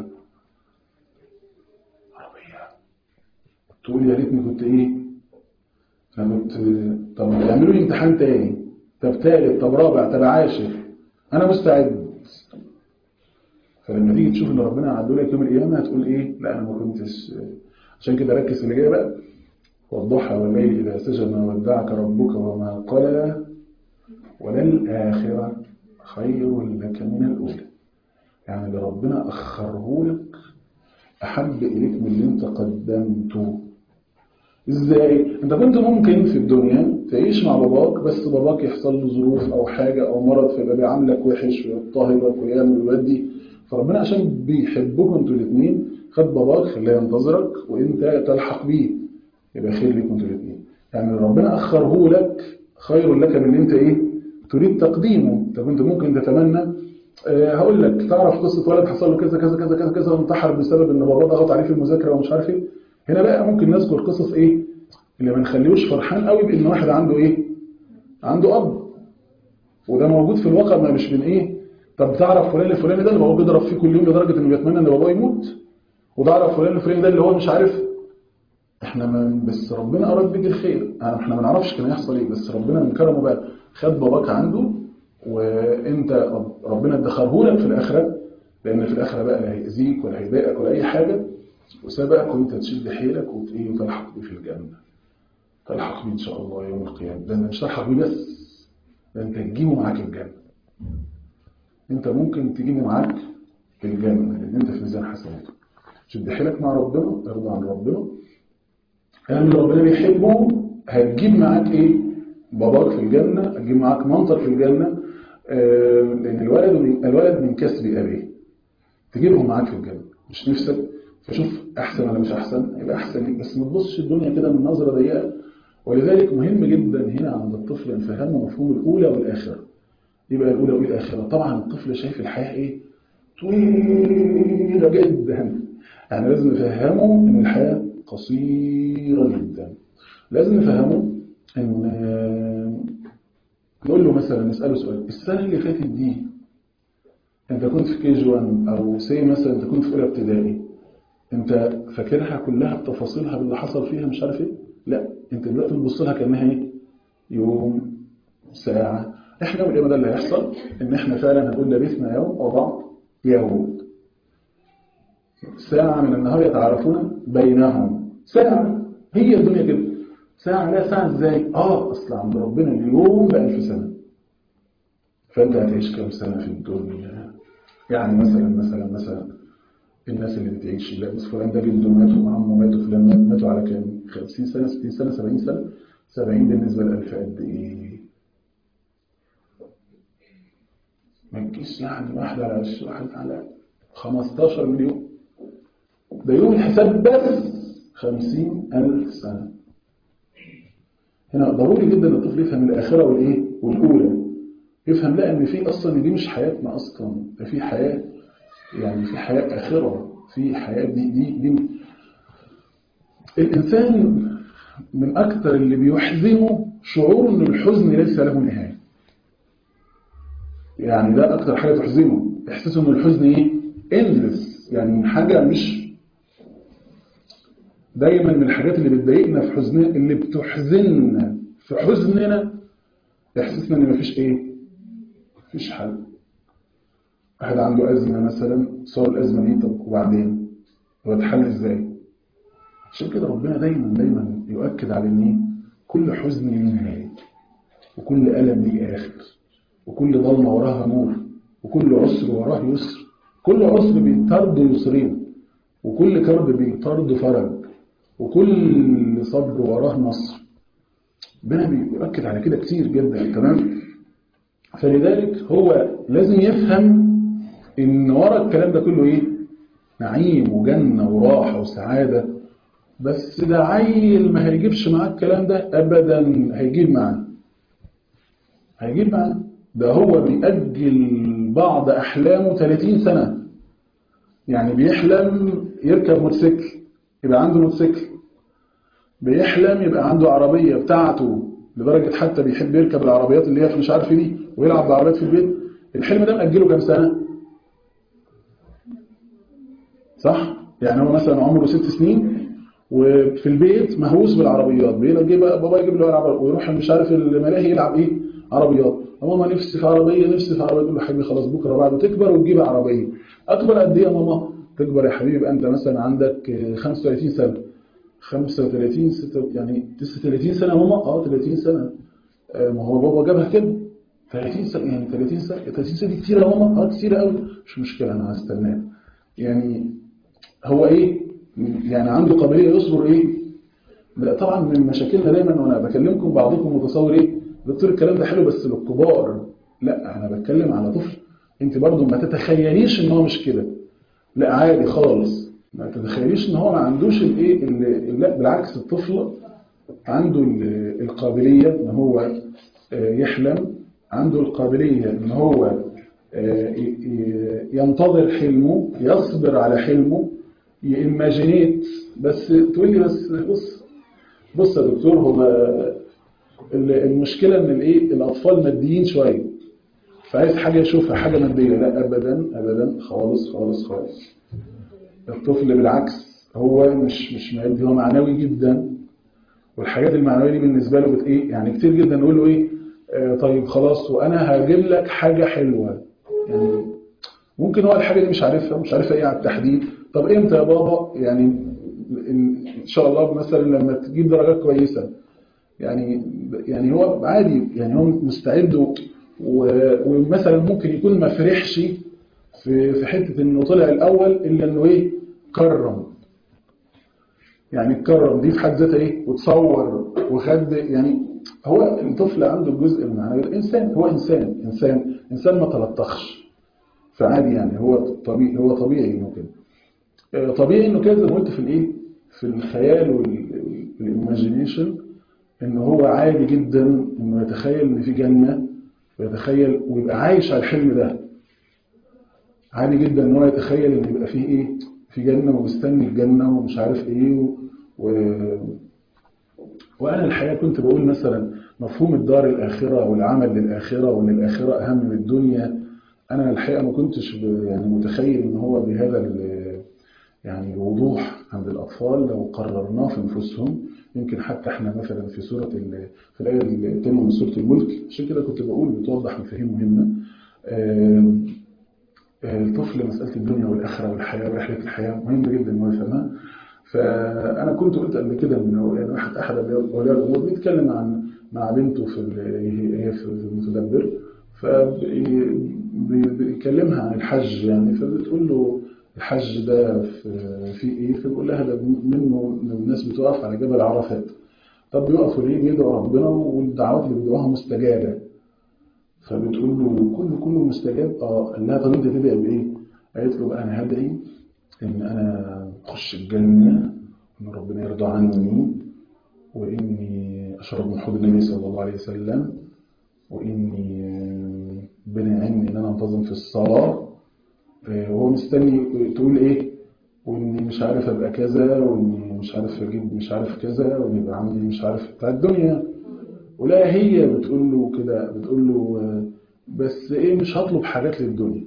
عربية تقول يا ريتني كنت ايه؟ انا كنت طب يعملوا لي امتحان تاني طب تالت طب رابع طب عاشر انا مستعد فلما تيجي تشوف ان ربنا عدوا لك يوم القيامه هتقول ايه لا انا ما كنتش عشان كده ركز في اللي جاي بقى والضحى والليل اذا سجد ما ودعك ربك وما قلى وللآخرة خير لك من الأولى يعني اللي ربنا أخره لك أحب إليك من اللي أنت قدمته إزاي؟ أنت كنت ممكن في الدنيا تعيش مع باباك بس باباك يحصل له ظروف أو حاجة أو مرض فيبقى بيعاملك وحش ويضطهدك ويعمل ويودي فربنا عشان بيحبكم انتوا الاثنين خد باباك خلاه ينتظرك وانت تلحق بيه يبقى خير ليكم انتوا الاثنين يعني ربنا اخره لك خير لك من اللي انت ايه تريد تقديمه طب انت ممكن تتمنى آه، هقول لك تعرف قصه ولد حصل له كذا كذا كذا كذا كذا وانتحر بسبب ان باباه ضغط عليه في المذاكره ومش عارف ايه هنا بقى ممكن نذكر قصص ايه اللي ما نخليهوش فرحان قوي بان واحد عنده ايه عنده اب وده موجود في الواقع ما مش من ايه طب تعرف فلان الفلاني ده اللي باباه بيضرب فيه كل يوم لدرجه انه بيتمنى ان باباه يموت وتعرف فلان الفلاني ده اللي هو مش عارف احنا ما بس ربنا اراد بيك الخير احنا ما نعرفش كان هيحصل ايه بس ربنا من كرمه بقى خد باباك عنده وانت ربنا ادخره لك في الاخره لان في الاخره بقى لا هيأذيك ولا هيضايقك ولا اي حاجه وسبقك وانت تشد حيلك وت- ايه وتلحق بيه في الجنه تلحق بيه ان شاء الله يوم القيامه ده انت مش تلحق بيه بس ده انت تجيبه معاك الجنه انت ممكن تجيبه معاك في الجنه لان انت في ميزان حسناته شد حيلك مع ربنا ارضى عن ربنا اعمل اللي ربنا بيحبه هتجيب معاك ايه باباك في الجنه هتجيب معاك منطق في الجنه آه، لان الولد من الولد من كسب ابيه تجيبهم معاك في الجنه مش نفسك فشوف احسن ولا مش احسن يبقى احسن ليك بس ما تبصش الدنيا كده من نظره ضيقه ولذلك مهم جدا هنا عند الطفل ان فهمه مفهوم الاولى والاخره يبقى الاولى والاخره طبعا الطفل شايف الحياه ايه طويله جدا يعني لازم نفهمه ان الحياه قصيره جدا لازم نفهمه ان نقول له مثلا نساله سؤال السنه اللي فاتت دي انت كنت في كي جي 1 او سي مثلا انت كنت في اولى ابتدائي انت فاكرها كلها بتفاصيلها باللي حصل فيها مش عارف ايه لا انت دلوقتي بتبص لها كانها ايه يوم ساعه احنا يوم القيامه ده اللي هيحصل ان احنا فعلا هنقول لبثنا يوم وضع يوم ساعه من النهار يتعارفون بينهم ساعه هي الدنيا كده ساعه لا ساعه ازاي اه اصل عند ربنا اليوم بألف سنه فانت هتعيش كام سنه في الدنيا يعني مثلا مثلا مثلا الناس اللي بتعيش لا بس فلان ده جده مات وعمه مات وفلان مات ماتوا على كام 50 سنه 60 سنه 70 سنه 70 بالنسبه لألف قد ايه ما تجيش يعني واحد على 20 واحد على 15 مليون ده يوم الحساب بس 50 ألف سنة هنا ضروري جدا ان الطفل يفهم الآخرة والإيه والأولى يفهم لا ان في اصلا دي مش حياتنا اصلا ده في حياه يعني في حياه اخره في حياه دي دي دي الانسان من اكثر اللي بيحزنه شعور ان الحزن ليس له نهايه يعني ده اكثر حاجه تحزنه احساس ان الحزن ايه اندلس يعني حاجه مش دايما من الحاجات اللي بتضايقنا في حزننا اللي بتحزننا في حزننا احساسنا ان مفيش ايه مفيش حل واحد عنده أزمة مثلا صار الأزمة دي طب وبعدين هو اتحل ازاي عشان كده ربنا دايما دايما يؤكد على ان كل حزن ليه نهاية وكل ألم ليه آخر وكل ضلمة وراها نور وكل عسر وراه يسر كل عسر بيطرد يسرين وكل كرب بيطرد فرج وكل صبر وراه نصر ربنا بيؤكد على كده كتير جدا تمام فلذلك هو لازم يفهم ان ورا الكلام ده كله ايه نعيم وجنة وراحة وسعادة بس ده عيل ما هيجيبش معاه الكلام ده ابدا هيجيب معاه هيجيب معاه ده هو بيأجل بعض احلامه 30 سنة يعني بيحلم يركب موتوسيكل يبقى عنده موتوسيكل بيحلم يبقى عنده عربية بتاعته لدرجة حتى بيحب يركب العربيات اللي هي في مش عارف إيه دي ويلعب بعربيات في البيت الحلم ده مأجله كام سنة صح يعني هو مثلا عمره ست سنين وفي البيت مهووس بالعربيات بيجي بقى بابا يجيب له العربية ويروح مش عارف الملاهي يلعب ايه عربيات ماما نفسي في عربية نفسي في عربية تقول له حبيبي خلاص بكره بعد تكبر وتجيب عربية اكبر قد ايه يا ماما تكبر يا حبيبي يبقى انت مثلا عندك 35 سنة 35 6 يعني 39 سنة ماما اه 30 سنة آه ما هو بابا جابها كده 30 سنة يعني 30 سنة 30 سنة دي كتير يا ماما اه كتير قوي مش مشكلة انا هستناه يعني هو ايه يعني عنده قابلية يصبر ايه لا طبعا من مشاكلنا دايما وانا بكلمكم بعضكم متصور ايه دكتور الكلام ده حلو بس للكبار لا انا بتكلم على طفل انت برضو ما تتخيليش ان هو مش كده لا عادي خالص ما تتخيليش ان هو ما عندوش الايه لا بالعكس الطفل عنده القابلية ان هو يحلم عنده القابلية ان هو آه، ي- ي- ينتظر حلمه يصبر على حلمه يإيماجينيت بس تقول لي بس بص بص يا دكتور هو ال- المشكلة ان الايه الاطفال ماديين شوية فعايز حاجة يشوفها حاجة مادية لا ابدا ابدا خالص خالص خالص الطفل بالعكس هو مش مش مادي هو معنوي جدا والحاجات المعنويه دي بالنسبه له بت ايه يعني كتير جدا نقول له ايه آه طيب خلاص وانا هجيب لك حاجه حلوه يعني ممكن هو الحاجه دي مش عارفها مش عارفها ايه على التحديد طب امتى يا بابا يعني ان إن شاء الله مثلا لما تجيب درجات كويسه يعني يعني هو عادي يعني هو مستعد و- و- ومثلا ممكن يكون ما فرحش في في حته انه طلع الاول الا انه ايه كرم يعني اتكرم دي في حد ذاتها ايه وتصور وخد يعني هو الطفل عنده الجزء المعنوي الانسان هو انسان انسان انسان ما تلطخش فعادي يعني هو طبيعي هو طبيعي انه كده آه، طبيعي انه كده زي ما قلت في الايه في الخيال والايماجينيشن ان هو عادي جدا انه يتخيل ان في جنه ويتخيل ويبقى عايش على الحلم ده عادي جدا ان هو يتخيل ان يبقى فيه ايه في جنه ومستني الجنه ومش عارف ايه و... و... وانا الحقيقه كنت بقول مثلا مفهوم الدار الاخره والعمل للاخره وان الاخره اهم من الدنيا انا الحقيقه ما كنتش ب... يعني متخيل ان هو بهذا ال... يعني الوضوح عند الاطفال لو قررناه في نفوسهم يمكن حتى احنا مثلا في سوره ال... في الايه الثانيه من سوره الملك عشان كده كنت بقول بتوضح مفاهيم مهمه آم، الطفل مسألة الدنيا والآخرة والحياة ورحلة الحياة مهم جدا إنه يفهمها فأنا كنت قلت قبل كده إنه يعني واحد أحد أولياء الأمور بيتكلم عن مع بنته في ال- هي في المتدبر فبيكلمها عن الحج يعني فبتقول له الحج ده في- في إيه؟ فبيقول لها ده منه إن الناس بتقف على جبل عرفات طب بيقفوا ليه؟ بيدعوا ربنا والدعوات اللي بيدعوها مستجابة فبتقول له كله كله مستجاب اه قال لها طب انت تدعي بايه؟ قالت له بقى انا هدعي ان انا اخش الجنه وان ربنا يرضى عني واني اشرب من حوض النبي صلى الله عليه وسلم واني آه، ربنا يعيني ان انا انتظم في الصلاه آه، وهو مستني تقول ايه؟ واني مش عارف ابقى كذا واني مش عارف اجيب مش عارف كذا واني يبقى عندي مش عارف بتاع الدنيا ولا هي بتقول له كده بتقول له آه، بس ايه مش هطلب حاجات للدنيا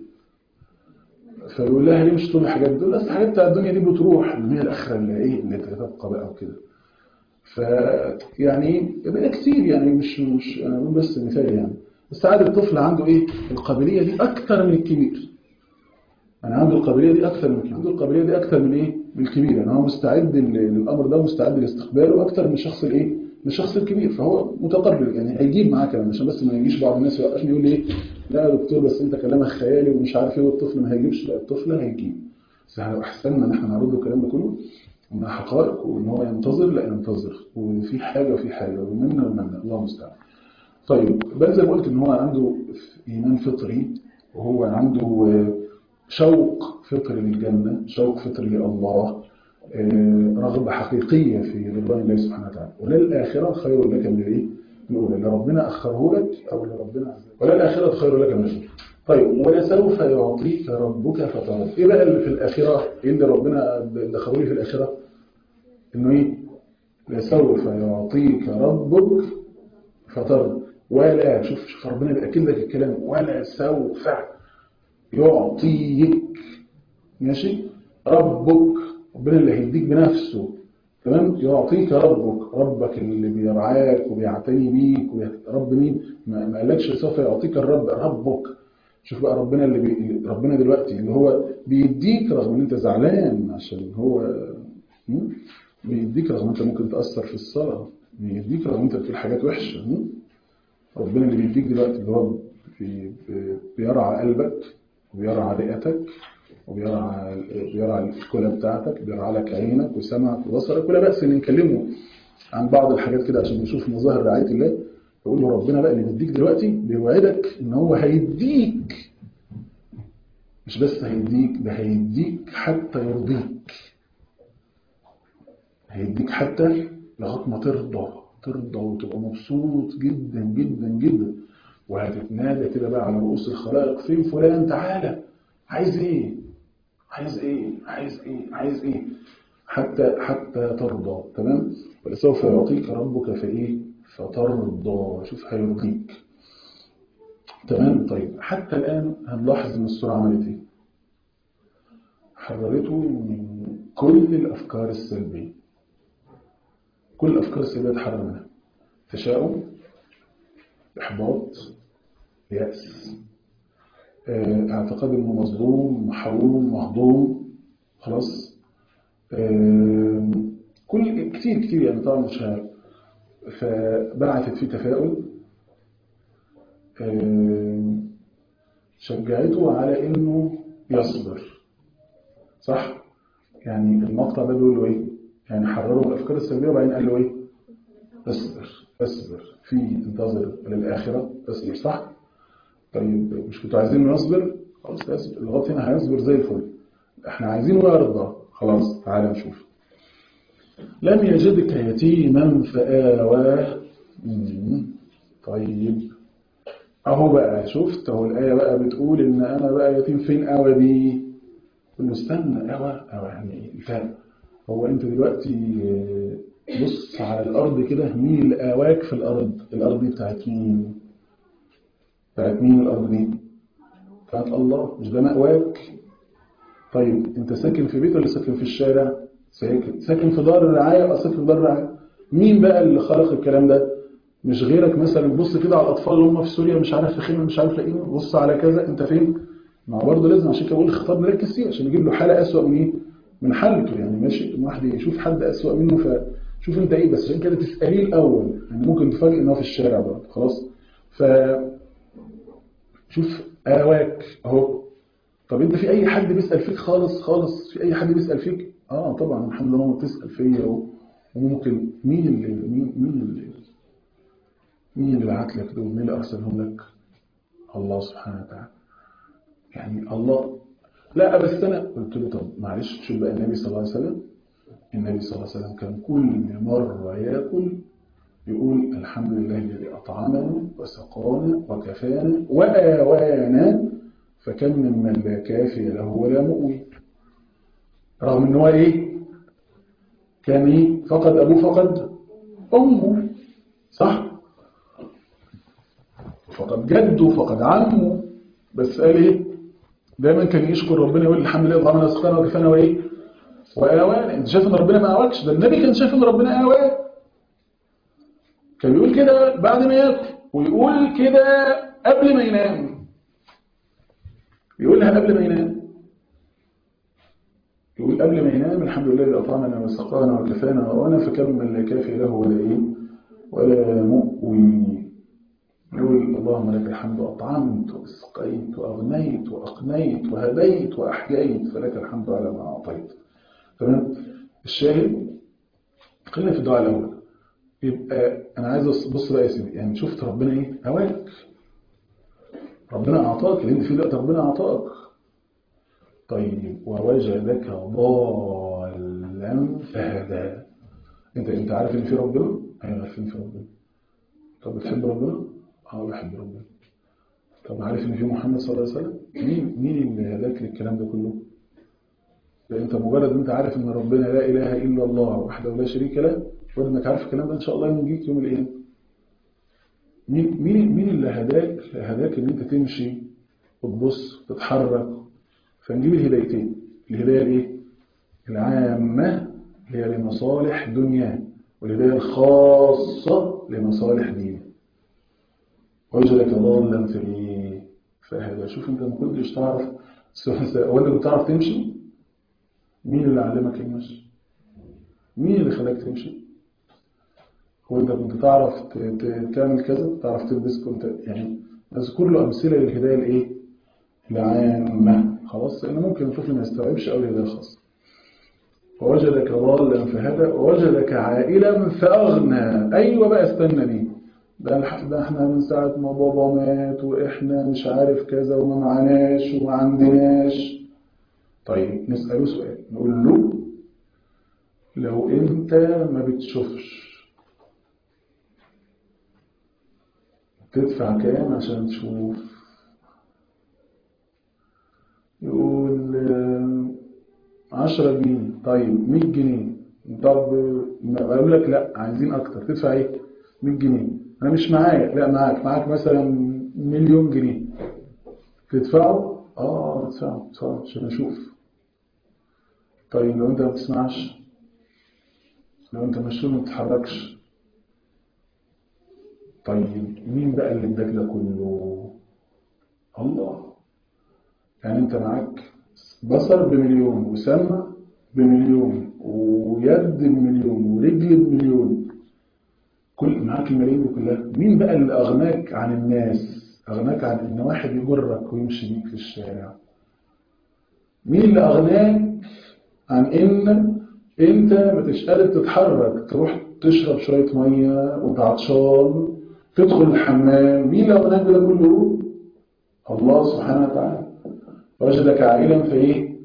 فيقول لها ليه مش تطلب حاجات دول بس الحاجات بتاع الدنيا دي بتروح اللي هي الاخره اللي ايه اللي تتبقى بقى وكده ف يعني ده كتير يعني مش مش انا بقول بس مثال يعني بس عاد الطفل عنده ايه القابليه دي اكتر من الكبير انا عنده القابليه دي اكتر من عنده القابليه دي اكتر من ايه من الكبير يعني هو مستعد لل- للامر ده مستعد لاستقباله اكتر من الشخص الايه من الشخص الكبير فهو متقبل يعني هيجيب معاه كلام عشان بس ما يجيش بعض الناس يوقفني يقول لي ايه لا يا دكتور بس انت كلامك خيالي ومش عارف ايه والطفل ما هيجيبش لا الطفل هيجيب بس احنا لو احسننا ان احنا نعرض له الكلام ده كله وانها حقائق وان هو ينتظر لا ينتظر وفي حاجه وفي حاجه ومنا ومنا الله المستعان طيب بل زي ما قلت ان هو عنده ايمان فطري وهو عنده آه، شوق فطري للجنه شوق فطري لله آه، رغبه حقيقيه في رضوان الله سبحانه وتعالى وللآخرة خير لك من الايه؟ من الأولى اللي ربنا أخره لك أو اللي ربنا عز وجل وللآخرة خير لك من الأولى طيب ولسوف يعطيك ربك فترضى ايه بقى اللي في الآخرة ايه اللي ربنا دخلوا لي في الآخرة انه ايه لسوف يعطيك ربك فترضى ولا شوف شوف ربنا بيأكد لك الكلام ولا سوف يعطيك ماشي ربك ربنا اللي هيديك بنفسه تمام يعطيك ربك ربك اللي بيرعاك وبيعتني بيك وبي- رب مين ما ما قالكش سوف يعطيك الرب ربك شوف بقى ربنا اللي بي... ربنا دلوقتي اللي هو بيديك رغم ان انت زعلان عشان هو م? بيديك رغم انت ممكن تأثر في الصلاة بيديك رغم انت بتقول حاجات وحشة م? ربنا اللي بيديك دلوقتي اللي هو بي... بي... بيرعى قلبك وبيرعى رئتك وبيرعى بيرعى الكلى بتاعتك بيرعى لك عينك وسمعك وبصرك ولا بأس ان نكلمه عن بعض الحاجات كده عشان نشوف مظاهر رعاية الله يقول له ربنا بقى اللي بيديك دلوقتي بيوعدك ان هو هيديك مش بس هيديك ده هيديك حتى يرضيك هيديك حتى لغايه ما ترضى ترضى وتبقى مبسوط جدا جدا جدا وهتتنادى كده بقى على رؤوس الخلائق فين فلان تعالى عايز ايه عايز ايه عايز ايه عايز ايه حتى حتى ترضى تمام ولسوف يعطيك ربك فايه فترضى شوف هيرضيك تمام طيب حتى الآن هنلاحظ ان السورة عملت ايه حررته من كل الأفكار السلبية كل الأفكار السلبية اتحرر منها تشاؤم إحباط يأس آه، اعتقاد انه مظلوم محروم مهضوم خلاص آه، كل كتير كتير يعني طبعا مش ه- فبعثت فيه تفاؤل آه، شجعته على انه يصبر صح يعني المقطع ده بيقول له ايه يعني حرره من الافكار السلبيه وبعدين قال له ايه اصبر اصبر في انتظر للاخره اصبر صح طيب مش كنتوا عايزين يصبر خلاص يصبر لغايه هنا هيصبر زي الفل احنا عايزينه يرضى خلاص تعالى نشوف لم يجدك يتيما فآوى مم. طيب اهو بقى شفت اهو الآية بقى بتقول ان انا بقى يتيم فين آوى دي قل له استنى آوى آوى يعني ايه الفرق هو انت دلوقتي آه، بص على الارض كده مين اللي آواك في الارض الارض دي بتاعت مين بتاعت مين الارض دي بتاعت الله مش ده مأواك طيب انت ساكن في بيت ولا ساكن في الشارع ساكن ساكن في دار الرعاية ولا ساكن في دار الرعاية مين بقى اللي خلق الكلام ده مش غيرك مثلا بص كده على الاطفال اللي هم في سوريا مش عارف في خيمه مش عارف لاقيين بص على كذا انت فين ما هو برضه لازم عشان كده بقول الخطاب نركز فيه عشان نجيب له حاله اسوأ من ايه من حالته يعني ماشي واحد يشوف حد اسوأ منه فشوف انت ايه بس عشان كده تساليه الاول يعني ممكن تفاجئ ان هو في الشارع برضه خلاص ف شوف اواك اهو طب انت في اي حد بيسال فيك خالص خالص في اي حد بيسال فيك اه طبعا الحمد لله ماما بتسال فيا و- وممكن مين اللي مين مين اللي مين اللي بعت لك دول مين اللي ارسلهم لك الله سبحانه وتعالى يعني الله لا بس انا قلت له طب معلش شوف بقى النبي صلى الله عليه وسلم النبي صلى الله عليه وسلم كان كل مره ياكل يقول الحمد لله الذي اطعمنا وسقانا وكفانا واوانا فكم ممن لا كافي له ولا مؤوي رغم ان هو ايه كان ايه فقد ابوه فقد امه صح فقد جده فقد عمه بس قال ايه دايما كان يشكر ربنا يقول الحمد لله طعمنا وسقانا وكفانا وايه واوانا انت شايف ان ربنا ما اواكش ده النبي كان شايف ان ربنا اواه كان بيقول كده بعد ما ياكل ويقول كده قبل ما ينام يقولها قبل ما ينام يقول قبل ما ينام الحمد لله الذي أطعمنا وسقانا وكفانا وأنا فكم من لا كافي له ولا إيه ولا مؤوي يقول اللهم لك الحمد أطعمت واسقيت وأغنيت وأقنيت وهديت وأحييت فلك الحمد على ما أعطيت تمام الشاهد خلينا في الدعاء الأول يبقى أنا عايز أبص بقى يا سيدي يعني شفت ربنا إيه هواك ربنا أعطاك اللي أنت فيه دلوقتي ربنا أعطاك طيب ووجدك ضالا فهدى أنت أنت عارف إن في ربنا؟ أيوة عارفين في ربنا طب بتحب ربنا؟ أه بحب ربنا طب عارف إن في محمد صلى الله عليه وسلم؟ مين مين اللي هداك للكلام ده كله؟ ده أنت مجرد أنت عارف إن ربنا لا إله إلا الله وحده لا شريك له مجرد إنك عارف الكلام ده إن شاء الله ينجيك يوم القيامة مين مين مين اللي هداك هداك ان انت تمشي وتبص وتتحرك فنجيب الهدايتين الهدايه الايه العامه اللي هي لمصالح دنيا والهدايه الخاصه لمصالح دين وجدك ضالا في ايه فهذا شوف انت ما كنتش تعرف هو انت كنت تعرف تمشي مين اللي علمك المشي مين اللي خلاك تمشي هو انت كنت تعرف ت- ت- تعمل كذا تعرف تلبس كنت يعني اذكر له امثله للهدايه الايه العامه خلاص لان ممكن الطفل ما يستوعبش قوي الهدايه الخاصه ووجدك ضالا فهدى ووجدك عائلا فاغنى ايوه بقى استنى دي ده الح- ده احنا من ساعه ما بابا مات واحنا مش عارف كذا وما معناش وما عندناش طيب نساله سؤال نقول له لو انت ما بتشوفش تدفع كام عشان تشوف يقول آه، عشرة جنيه طيب مية جنيه طب ما- أقول لك لا عايزين أكتر تدفع إيه؟ مية جنيه أنا مش معايا لا معاك معاك مثلا مليون جنيه تدفعه؟ آه تدفعه تدفعه عشان أشوف طيب لو أنت ما بتسمعش لو أنت مشغول ما بتتحركش طيب مين بقى اللي اداك ده كله؟ الله يعني انت معاك بصر بمليون وسمع بمليون ويد بمليون ورجل بمليون كل معاك الملايين دي كلها مين بقى اللي اغناك عن الناس اغناك عن ان واحد يجرك ويمشي بيك في الشارع مين اللي اغناك عن ان انت ما تش قادر تتحرك تروح تشرب شويه ميه وانت عطشان تدخل الحمام مين اللي اغناك ده كله الله سبحانه وتعالى وجدك عائلا في ايه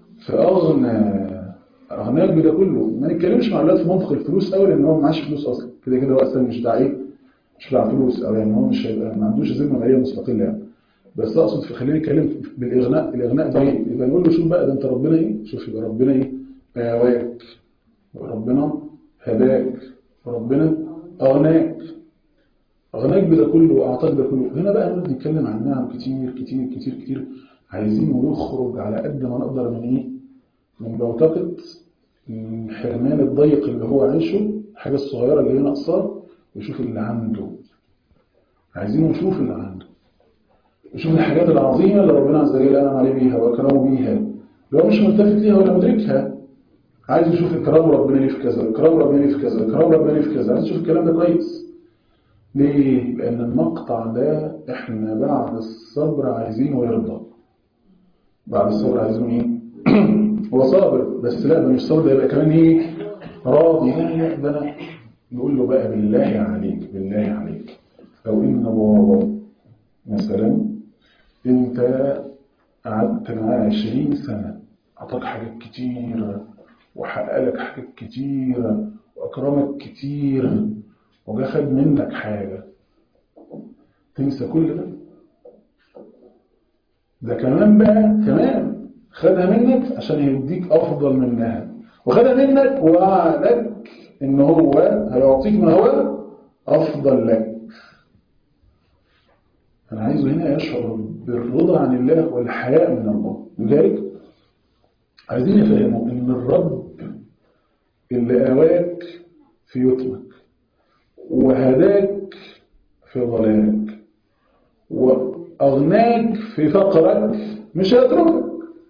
فاغنى اغناك بده كله ما نتكلمش مع اولاد في منطق الفلوس قوي لان هو معاش فلوس اصلا كده كده هو اصلا مش بتاع ايه مش بتاع فلوس او يعني هو مش هيبقى ما عندوش ذمه ماليه مستقله يعني بس اقصد في خلينا نتكلم بالاغناء الاغناء ده ايه يبقى نقول له شوف بقى ده انت ربنا ايه شوف يبقى ربنا ايه آواك وربنا هداك وربنا اغناك أغناك بده كله وأعطاك ده كله هنا بقى نقعد نتكلم عن نعم كتير كتير كتير كتير عايزين نخرج على قد ما نقدر من إيه؟ من بوتقة الحرمان الضيق اللي هو عايشه الحاجة الصغيرة اللي هي ناقصاه ويشوف اللي عنده عايزين نشوف اللي عنده يشوف الحاجات العظيمة اللي ربنا عز وجل أنعم عليه بيها وأكرمه بيها اللي هو مش ملتفت ليها ولا مدركها عايز يشوف إكرام ربنا ليه في كذا إكرام ربنا ليه في كذا إكرام ربنا ليه في كذا عايز يشوف الكلام ده كويس ليه؟ لأن المقطع ده إحنا بعد الصبر عايزينه يرضى بعد الصبر عايزينه إيه؟ هو صابر بس لا ده مش صابر ده يبقى كمان إيه؟ راضي لا لا ده أنا نقول له بقى بالله عليك بالله عليك لو إن بابا مثلا أنت قعدت معاه 20 سنة أعطاك حاجات كتيرة وحقق لك حاجات كتيرة وأكرمك كتير وجا خد منك حاجة تنسى كل ده ده كمان بقى كمان خدها منك عشان يديك أفضل منها وخدها منك ووعدك إن هو هيعطيك ما هو أفضل لك أنا عايزه هنا يشعر بالرضا عن الله والحياء من الله لذلك عايزين يفهموا إن الرب اللي آواك في يتمك وهداك في ضلالك وأغناك في فقرك مش هيتركك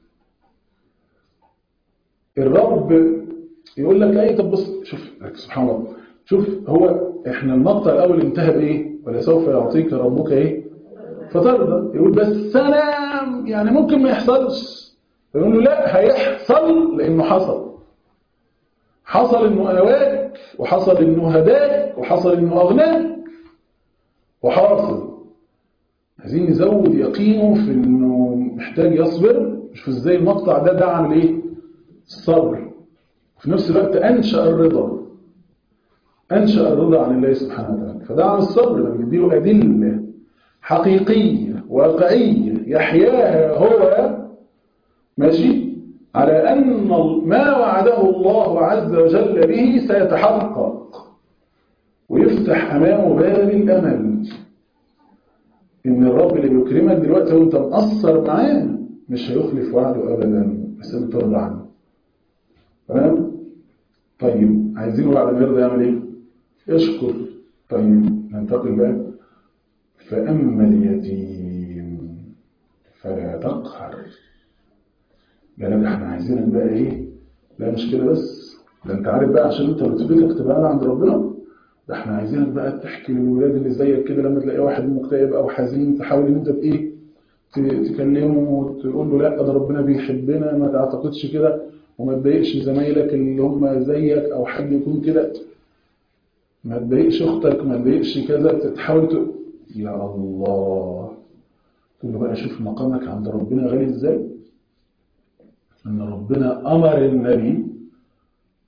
الرب يقول لك ايه طب بص شوف سبحان الله شوف هو احنا المقطع الاول انتهى بايه ولا سوف يعطيك ربك ايه فترضى يقول بس انا يعني ممكن ما يحصلش يقول له لا هيحصل لانه حصل حصل انه اواك وحصل انه هداك وحصل انه اغناك وحاصل عايزين نزود يقينه في انه محتاج يصبر شوف ازاي المقطع ده ده عامل ايه الصبر وفي نفس الوقت انشا الرضا انشا الرضا عن الله سبحانه وتعالى فده عن الصبر لما بيديله ادله حقيقيه واقعيه يحياها هو ماشي على أن ما وعده الله عز وجل به سيتحقق ويفتح أمامه باب الأمل إن الرب اللي بيكرمك دلوقتي وأنت مقصر معاه مش هيخلف وعده أبدا بس أنت ترضى عنه تمام؟ طيب عايزينه بعد ما يرضى يعمل إيه؟ يشكر طيب ننتقل بقى فأما اليتيم فلا تقهر لا لا احنا عايزينك بقى ايه لا مش كده بس ده انت عارف بقى عشان انت رتبتك تبقى عند ربنا ده احنا عايزينك بقى تحكي للولاد اللي زيك كده لما تلاقي واحد مكتئب او حزين تحاول ان انت بايه تكلمه وتقول له لا ده ربنا بيحبنا ما تعتقدش كده وما تضايقش زمايلك اللي هم زيك او حد يكون كده ما تضايقش اختك ما تضايقش كذا تحاول ت... يا الله تقول له بقى شوف مقامك عند ربنا غالي ازاي أن ربنا أمر النبي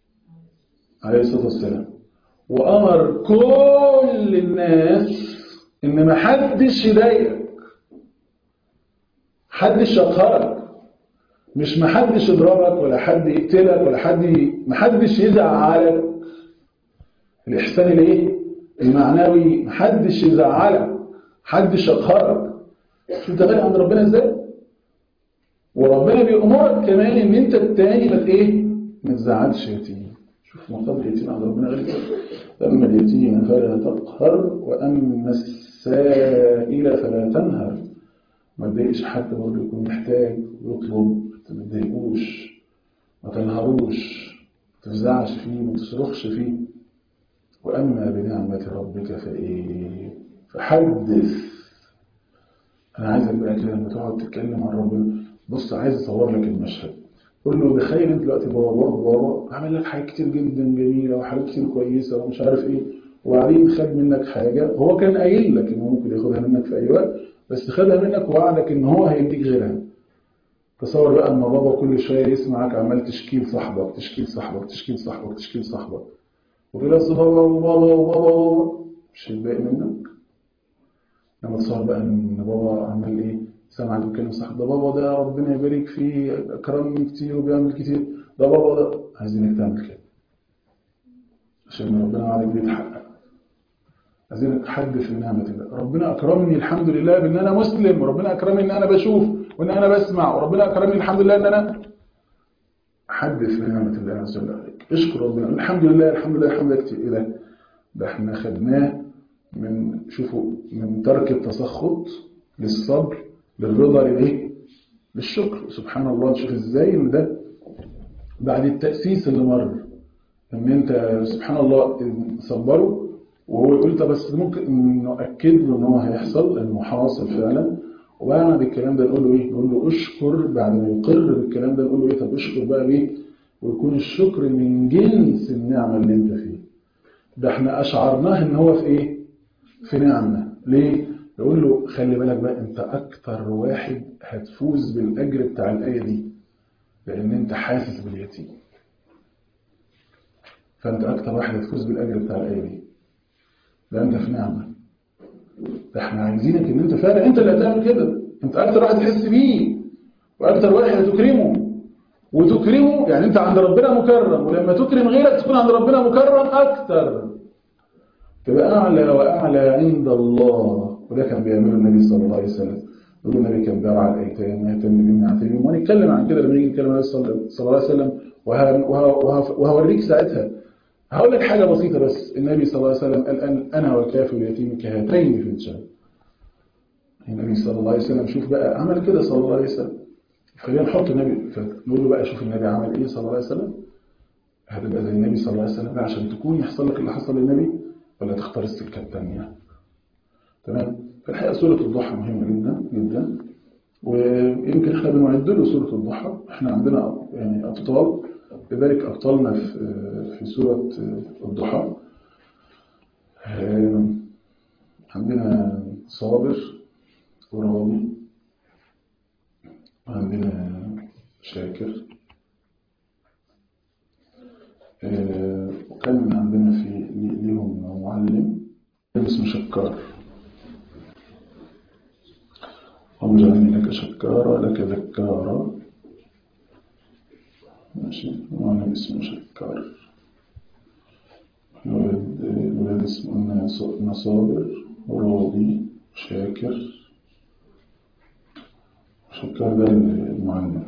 عليه الصلاة والسلام وأمر كل الناس ان ما حدش يضايقك حدش يقهرك مش ما حدش يضربك ولا حد يقتلك ولا حد ي... ما حدش يزعلك الاحسان الايه المعنوي ما حدش يزعلك حدش يقهرك شوف انت غالي عند ربنا ازاي وربنا بيأمرك كمان ان انت التاني ما ايه ما تزعلش يتيم شوف مقابل اليتيم عند ربنا غالي اما اليتيم فلا تقهر واما السائل فلا تنهر ما تضايقش حد برضه يكون محتاج ويطلب ما تضايقوش ما تنهروش ما تفزعش فيه ما تصرخش فيه واما بنعمه ربك فايه فحدث انا عايزك بقى كده لما تقعد تتكلم عن ربنا بص عايز اصور لك المشهد قول له تخيل انت دلوقتي بابا بابا عامل لك حاجات كتير جدا جميله وحاجات كتير كويسه ومش عارف ايه وبعدين خد منك حاجه هو كان قايل لك ان هو ممكن ياخدها منك في اي وقت بس خدها منك ووعدك ان هو هيديك غيرها تصور بقى اما بابا كل شويه يسمعك عمال تشكيل صاحبك تشكيل صاحبك تشكيل صاحبك تشكيل صاحبك وفي نفس بابا وبابا وبابا وبابا مش هيتضايق منك لما تصور بقى ان بابا عمال ايه سمعك بيتكلم صح ده بابا ده ربنا يبارك فيه اكرمني كتير وبيعمل كتير ده بابا ده عايزينك تعمل كده عشان ربنا وعدك بيتحقق عايزينك تحدث بنعمة الله ربنا أكرمني الحمد لله بأن أنا مسلم وربنا أكرمني أن أنا بشوف وأن أنا بسمع وربنا أكرمني الحمد لله أن أنا حدث بنعمة الله عز وجل عليك اشكر ربنا الحمد لله الحمد لله الحمد لله كتير إيه ده ده احنا خدناه من شوفوا من ترك التسخط للصبر للرضا للايه للشكر سبحان الله تشوف ازاي ان ده بعد التأسيس اللي مر ان انت سبحان الله صبره وهو يقول طب بس ممكن نؤكد له ان هو هيحصل انه حاصل فعلا وبعد الكلام ده نقول له ايه نقول له اشكر بعد ما يقر بالكلام ده نقول له ايه طب اشكر بقى ليه ويكون الشكر من جنس النعمه اللي انت فيه ده احنا اشعرناه ان هو في ايه في نعمه ليه يقول له خلي بالك بقى انت اكتر واحد هتفوز بالاجر بتاع الايه دي لان انت حاسس باليتيم فانت اكتر واحد هتفوز بالاجر بتاع الايه دي ده انت في نعمه ده احنا عايزينك ان انت فعلا انت اللي هتعمل كده انت اكتر واحد تحس بيه واكتر واحد هتكرمه وتكرمه يعني انت عند ربنا مكرم ولما تكرم غيرك تكون عند ربنا مكرم اكتر تبقى اعلى واعلى عند الله وده كان بيعمله النبي صلى الله عليه وسلم يقول النبي كان بيرعى الايتام ويهتم بهم يعتني ونتكلم عن كده لما نيجي نتكلم عن صلى الله عليه وسلم وهوريك ساعتها هقول لك حاجه بسيطه بس النبي صلى الله عليه وسلم قال أن انا وكافر اليتيم كهاتين في الجنه النبي صلى الله عليه وسلم شوف بقى عمل كده صلى الله عليه وسلم خلينا نحط النبي نقول له بقى شوف النبي عمل ايه صلى الله عليه وسلم هتبقى زي النبي صلى الله عليه وسلم عشان تكون يحصل لك اللي حصل للنبي ولا تختار السكه الثانيه تمام فالحقيقه سوره الضحى مهمه جدا جدا ويمكن احنا بنعد له سوره الضحى احنا عندنا يعني ابطال لذلك ابطالنا في في سوره الضحى عندنا صابر وراضي وعندنا شاكر وكان عندنا في ليهم معلم اسمه شكار اللهم اجعلني لك شكارا لك ذكارا ماشي وانا اسمه شكار الولد الولد اسمه نصابر وراضي شاكر شكار ده المعلم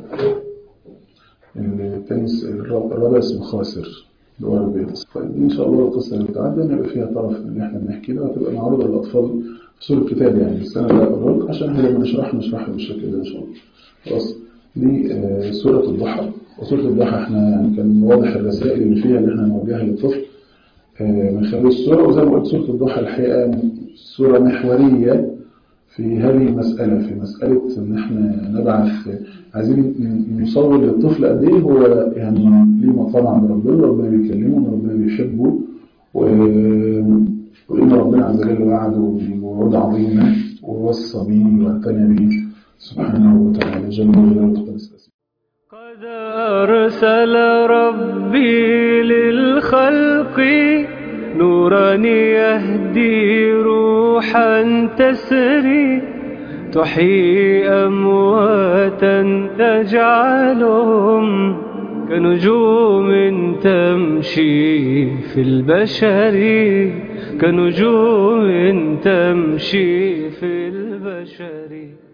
التاني الرابع اسمه خاسر اللي هو البيت ان شاء الله القصه اللي بتعدي هيبقى فيها طرف من اللي احنا بنحكي ده هتبقى معروضه للاطفال في سوره الكتاب يعني السنه اللي قبل عشان احنا لما نشرح نشرحها بالشكل ده ان شاء الله خلاص دي آه سوره الضحى وسوره الضحى احنا يعني كان واضح الرسائل اللي فيها اللي احنا نوجهها للطفل آه من خلال السوره وزي ما قلت سوره الضحى الحقيقه سوره محوريه في هذه المسألة في مسألة إن إحنا نبعث عايزين نصور للطفل قد إيه هو يعني ليه مقام عند ربنا ربنا بيكلمه وربنا بيحبه وإن ربنا عز وجل وعده بوعود عظيمة ووصى به واعتنى به سبحانه وتعالى جل جلاله وتقدس قد أرسل ربي للخلق نورا يهدي روحا تسري تحيي أمواتا تجعلهم كنجوم تمشي في البشر كنجوم تمشي في البشر